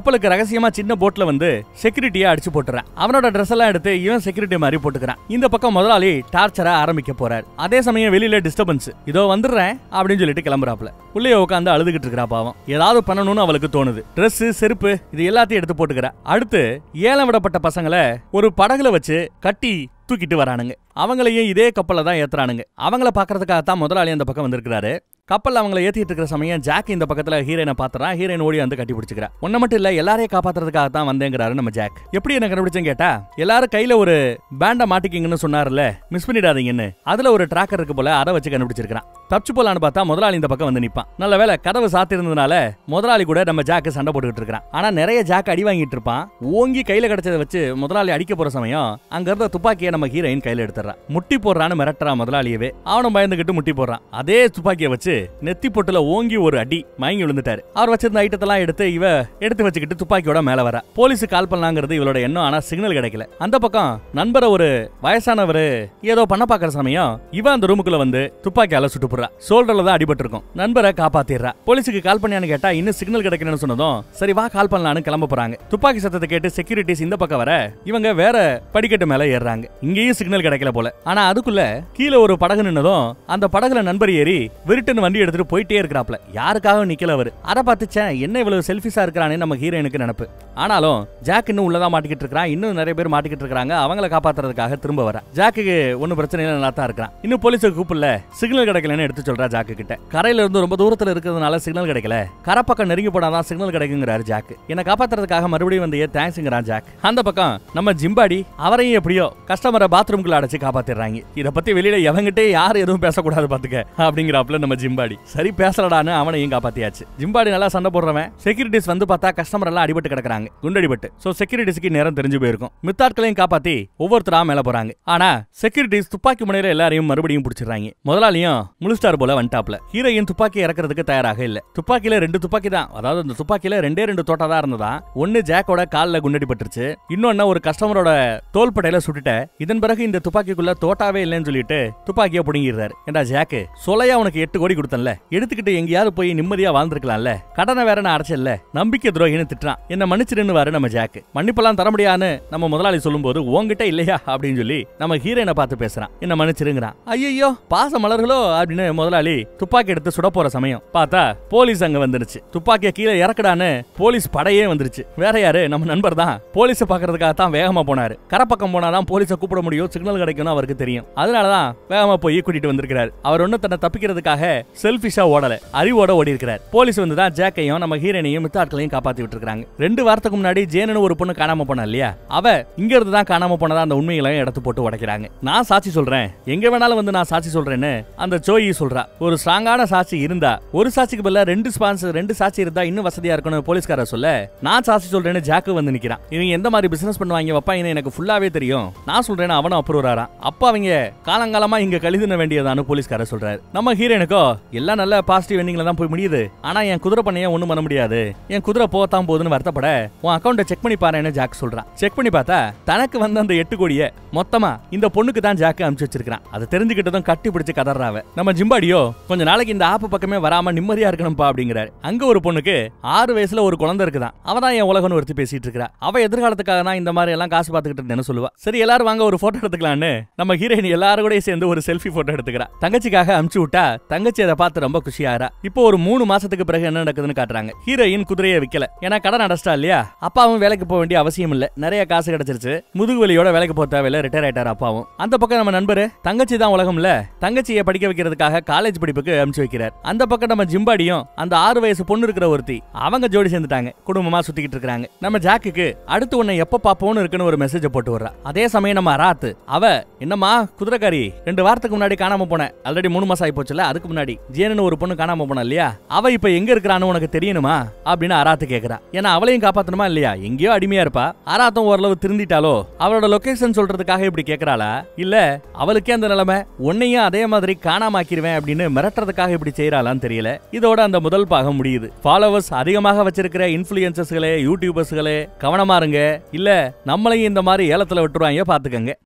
கப்பலுக்கு ரகசியமா சின்ன போட்ல வந்து செக்யூரிட்டியா அடிச்சு போட்டுறான் அவனோட ட்ரெஸ் எல்லாம் எடுத்து இவன் செக்யூரிட்டி மாதிரி போட்டுக்கிறான் இந்த பக்கம் முதலாளி டார்ச்சரா ஆரம்பிக்க போறார் அதே சமயம் வெளியில டிஸ்டர்பன்ஸ் இதோ வந்துடுறேன் அப்படின்னு சொல்லிட்டு கிளம்புறாப்ல உள்ளே உட்காந்து அழுதுகிட்டு இருக்கிறா பாவம் ஏதாவது பண்ணணும்னு அவளுக்கு தோணுது Dress செருப்பு இது எல்லாத்தையும் எடுத்து போட்டுக்கிறா அடுத்து ஏலம் விடப்பட்ட பசங்களை ஒரு படகுல வச்சு கட்டி தூக்கிட்டு வரானுங்க அவங்களையும் இதே கப்பல்ல தான் ஏத்துறானுங்க அவங்கள பாக்குறதுக்காக தான் முதலாளி அந்த பக்கம் வந்திருக்கிறாரு கப்பல்ல அவங்கள ஏத்திட்டு இருக்கிற சமயம் ஜாக் இந்த பக்கத்துல ஹீரோயினை பாத்துறான் ஹீரோயின் ஓடி வந்து கட்டி பிடிச்சிக்கிறா ஒன்ன மட்டும் இல்ல எல்லாரையும் காப்பாத்துறதுக்காக தான் வந்தேங்கிறாரு நம்ம ஜாக் எப்படி என்ன கண்டுபிடிச்சேன்னு கேட்டா எல்லாரும் கையில ஒரு பேண்ட மாட்டிக்கிங்கன்னு சொன்னார்ல மிஸ் பண்ணிடாதீங்கன்னு அதுல ஒரு டிராக்கர் இருக்கு போல அதை வச்சு கண்டுபிடிச்சிருக்கான் தப்பிச்சு போலான்னு பார்த்தா முதலாளி இந்த பக்கம் வந்து நிப்பான் நல்ல வேளை கதவு சாத்திருந்ததுனால முதலாளி கூட நம்ம ஜாக்கு சண்டை போட்டுக்கிட்டு இருக்கான் ஆனா நிறைய ஜாக் அடி வாங்கிட்டு இருப்பான் ஓங்கி கையில கிடைச்சதை வச்சு முதலாளி அடிக்க போற சமயம் அங்க இருந்த துப்பாக்கியை நம்ம ஹீரோயின் கையில எடுத்துறான் முட்டி போடுறான்னு மிரட்டுறான் முதலாளியவே அவனும் பயந்துகிட்டு முட்டி போடுறான் அதே துப்பாக்கியை வச்சு நெத்தி பொட்டுல ஓங்கி ஒரு அடி மயங்கி விழுந்துட்டாரு அவர் வச்சிருந்த ஐட்டத்தெல்லாம் எடுத்து இவ எடுத்து வச்சுக்கிட்டு துப்பாக்கியோட மேல வர போலீஸ் கால் பண்ணலாங்கிறது இவளோட எண்ணம் ஆனா சிக்னல் கிடைக்கல அந்த பக்கம் நண்பரை ஒரு வயசானவர் ஏதோ பண்ண பாக்குற சமயம் இவ அந்த ரூமுக்குள்ள வந்து துப்பாக்கியால சுட்டு போடுறா சோல்டர்ல தான் அடிபட்டு இருக்கும் நண்பரை காப்பாத்திடுறா போலீஸுக்கு கால் பண்ணியான்னு கேட்டா இன்னும் சிக்னல் கிடைக்கணும்னு சொன்னதும் சரி வா கால் பண்ணலான்னு கிளம்ப போறாங்க துப்பாக்கி சத்தத்தை கேட்டு செக்யூரிட்டிஸ் இந்த பக்கம் வர இவங்க வேற படிக்கட்டு மேல ஏறுறாங்க இங்கேயும் சிக்னல் கிடைக்கல போல ஆனா அதுக்குள்ள கீழே ஒரு படகு நின்னதும் அந்த படகுல நண்பர் ஏறி விருட்டுன்னு வண்டி எடுத்துட்டு போயிட்டே இருக்கிறாப்ல யாருக்காக நிக்கல அவரு அதை பார்த்து ச்சே, என்ன இவ்வளவு செல்ஃபிஷா இருக்கிறானே நம்ம ஹீரோயினுக்கு நினப்பு ஆனாலும் ஜாக் இன்னும் உள்ளதான் மாட்டிக்கிட்டு இருக்கான் இன்னும் நிறைய பேர் மாட்டிக்கிட்டு இருக்காங்க அவங்கள காப்பாத்துறதுக்காக திரும்ப வர ஜாக்குக்கு ஒன்னும் பிரச்சனை இல்லை நல்லா தான் இருக்கிறான் இன்னும் போலீஸுக்கு கூப்பிடல சிக்னல் கிடைக்கலன்னு எடுத்து சொல்றா ஜாக்கு கிட்ட கரையில இருந்து ரொம்ப தூரத்துல இருக்கிறதுனால சிக்னல் கிடைக்கல கரை பக்கம் நெருங்கி போனாதான் சிக்னல் கிடைக்குங்கிறாரு ஜாக் என்ன காப்பாத்துறதுக்காக மறுபடியும் வந்து தேங்க்ஸ்ங்கிறான் ஜாக் அந்த பக்கம் நம்ம ஜிம்பாடி அவரையும் எப்படியோ கஸ்டமரை பாத்ரூம்குள்ள அடைச்சு காப்பாத்திடுறாங்க இத பத்தி வெளியில எவங்கிட்டே யாரும் எதுவும் பேசக்கூடாது பாத்துக்க அப்படிங்கிறாப்ல நம்ம ஜிம்பாடி சரி பேசலடான்னு அவனையும் காப்பாத்தியாச்சு ஜிம்பாடி நல்லா சண்டை போடுறவன் செக்யூரிட்டிஸ் வந்து பார்த்தா கஸ்டமர் எல்லாம் அடிபட்டு கிடக்குறாங்க குண்டடிபட்டு சோ செக்யூரிட்டிஸ்க்கு நேரம் தெரிஞ்சு போயிருக்கும் மித்தாட்களையும் காப்பாத்தி ஒவ்வொருத்தரா மேல போறாங்க ஆனா செக்யூரிட்டிஸ் துப்பாக்கி முனையில எல்லாரையும் மறுபடியும் பிடிச்சிடுறாங்க முதலாளியும் முழுஸ்டார் போல வந்துட்டாப்ல ஹீரோயின் துப்பாக்கி இறக்குறதுக்கு தயாராக இல்ல துப்பாக்கியில ரெண்டு துப்பாக்கி தான் அதாவது அந்த துப்பாக்கியில ரெண்டே ரெண்டு தோட்டா தான் இருந்ததா ஒன்னு ஜாக்கோட கால்ல குண்டடி பட்டுருச்சு இன்னொன்னு ஒரு கஸ்டமரோட தோள்பட்டையில சுட்டுட்ட இதன் பிறகு இந்த துப்பாக்கிக்குள்ள தோட்டாவே இல்லைன்னு சொல்லிட்டு துப்பாக்கியை புடுங்கிடுறாரு ஏண்டா ஜாக்கு சொலையா உனக்கு எட்டு கோடி கொடுத்தன்ல எடுத்துக்கிட்டு எங்கேயாவது போய் நிம்மதியா வாழ்ந்திருக்கலாம்ல கடனை வேற நான் அடைச்சல நம்பிக்கை துரோகின்னு திட்டுறான் என்ன மன்னிச்சிருன்னு வாரு நம்ம ஜாக்கு மன்னிப்பெல்லாம் தர முடியான்னு நம்ம முதலாளி சொல்லும்போது உன்கிட்ட இல்லையா அப்படின்னு சொல்லி நம்ம ஹீரோயினை பார்த்து பேசுறான் என்ன மன்னிச்சிருங்கிறான் ஐயோ பாச மலர்களோ அப்படின்னு முதலாளி துப்பாக்கி எடுத்து சுட போற சமயம் பார்த்தா போலீஸ் அங்க வந்துருச்சு துப்பாக்கிய கீழே இறக்கடான்னு போலீஸ் படையே வந்துருச்சு வேற யாரு நம்ம நண்பர் தான் போலீஸ பாக்குறதுக்காக தான் வேகமா போனாரு கரப்பக்கம் போனாதான் போலீஸ கூப்பிட முடியும் சிக்னல் கிடைக்கும்னு அவருக்கு தெரியும் அதனாலதான் வேகமா போய் கூட்டிட்டு வந்திருக்கிறாரு அவர் ஒண்ணு தன்னை தப்பிக்கிறதுக்காக செல்ஃபிஷா ஓடல அறிவோட ஓடி இருக்கிறார் போலீஸ் வந்து தான் ஜாக்கையும் நம்ம ஹீரோனையும் மித்த ஆட்களையும் காப்பாத்தி விட்டுருக்காங்க ரெண்டு வாரத்துக்கு முன்னாடி ஜேனு ஒரு பொண்ணு காணாம போனா இல்லையா அவ இங்க இருந்து தான் காணாம போனதா அந்த உண்மைகளையும் எடுத்து போட்டு உடைக்கிறாங்க நான் சாட்சி சொல்றேன் எங்க வேணாலும் வந்து நான் சாட்சி சொல்றேன்னு அந்த சோயி சொல்றா ஒரு ஸ்ட்ராங்கான சாட்சி இருந்தா ஒரு சாட்சிக்கு பதிலா ரெண்டு ஸ்பான்சர் ரெண்டு சாட்சி இருந்தா இன்னும் வசதியா இருக்கணும் போலீஸ்கார சொல்ல நான் சாட்சி சொல்றேன்னு ஜாக்கு வந்து நிக்கிறான் இவங்க எந்த மாதிரி பிசினஸ் பண்ணுவாங்க வைப்பாங்கன்னு எனக்கு ஃபுல்லாவே தெரியும் நான் சொல்றேன்னு அவனும் அப்ரூவ் ஆறான் அப்ப அவங்க காலங்காலமா இங்க கழிதுன வேண்டியதானு போலீஸ்கார சொல்றாரு நம்ம ஹீரோனுக்கோ எல்லாம் நல்ல பாசிட்டிவ் எண்டிங்ல தான் போய் முடியுது ஆனா என் குதிரை பண்ணைய ஒண்ணும் பண்ண முடியாது என் குதிரை போத்தான் போகுதுன்னு வருத்தப்பட உன் அக்கௌண்ட்டை செக் பண்ணி பாருன்னு ஜாக் சொல்றான் செக் பண்ணி பார்த்தா தனக்கு வந்த அந்த எட்டு கோடிய மொத்தமா இந்த பொண்ணுக்கு தான் ஜாக்கு அனுப்பிச்சு வச்சிருக்கான் அதை தெரிஞ்சுக்கிட்டதும் கட்டி பிடிச்சு கதறாவ நம்ம ஜிம்பாடியோ கொஞ்ச நாளைக்கு இந்த ஆப்பு பக்கமே வராம நிம்மதியா இருக்கணும்பா அப்படிங்கிறாரு அங்க ஒரு பொண்ணுக்கு ஆறு வயசுல ஒரு குழந்தை இருக்குதான் அவ தான் என் உலகம்னு ஒருத்தி பேசிட்டு இருக்கா அவ எதிர்காலத்துக்காக தான் இந்த மாதிரி எல்லாம் காசு பார்த்துக்கிட்டு இருந்தேன்னு சொல்லுவா சரி எல்லாரும் வாங்க ஒரு போட்டோ எடுத்துக்கலான்னு நம்ம ஹீரோயின் எல்லாரும் கூட சேர்ந்து ஒரு செல்ஃபி போட்டோ எடுத்துக்கிறா தங்கச்சிக்காக அனுப்பிச்சு விட்டா தங்கச்சி அதை பார்த்து ரொம்ப குஷியாகிறா இப்போ ஒரு மூணு மாசத்துக்கு பிறகு என்ன நடக்குதுன்னு காட்டுறாங்க ஹீரோயின் குதிரையை விக்கல ஏன்னா கடன் அடைச்சிட்டா இல்லையா அப்பாவும் வேலைக்கு போக வேண்டிய அவசியம் இல்ல நிறைய காசு கிடைச்சிருச்சு முதுகு வலியோட வேலைக்கு போக தேவையில்ல ரிட்டையர் ஆயிட்டார் அப்பாவும் அந்த பக்கம் நம்ம நண்பரு தங்கச்சி தான் உலகம்ல தங்கச்சியை படிக்க வைக்கிறதுக்காக காலேஜ் படிப்புக்கு அனுப்பிச்சு வைக்கிறார் அந்த பக்கம் நம்ம ஜிம்பாடியும் அந்த ஆறு வயசு பொண்ணு இருக்கிற ஒருத்தி அவங்க ஜோடி சேர்ந்துட்டாங்க குடும்பமா சுத்திக்கிட்டு இருக்காங்க நம்ம ஜாக்குக்கு அடுத்து உன்னை எப்ப பாப்போம்னு இருக்குன்னு ஒரு மெசேஜ் போட்டு வர்றா அதே சமயம் நம்ம அராத் அவ என்னம்மா குதிரைக்காரி ரெண்டு வாரத்துக்கு முன்னாடி காணாம போனேன் ஆல்ரெடி மூணு மாசம் ஆகி போச்சுல அதுக்கு முன்னாடி ஜேனு ஒரு பொண்ணு காணாம போனா இல்லையா அவ இப்ப எங்க இருக்கிறான்னு உனக்கு தெரியணுமா அப்படின்னு அராத்து கேக்குறா ஏன்னா அவளையும் காப்பாத்தணுமா இல்லையா எங்கேயோ அடிமையா இருப்பா அராத்தும் ஓரளவு திருந்திட்டாலோ அவளோட லொகேஷன் சொல்றதுக்காக இப்படி கேக்குறாளா இல்ல அவளுக்கே அந்த நிலைமை உன்னையும் அதே மாதிரி காணாம ஆக்கிருவேன் அப்படின்னு மிரட்டுறதுக்காக இப்படி செய்யறாளான்னு தெரியல இதோட அந்த முதல் பாகம் முடியுது ஃபாலோவர்ஸ் அதிகமாக வச்சிருக்கிற இன்ஃபுளுசர்ஸ்களே யூடியூபர்ஸ்களே கவனமா இருங்க இல்ல நம்மளையும் இந்த மாதிரி ஏலத்துல விட்டுருவாங்க பாத்துக்கங்க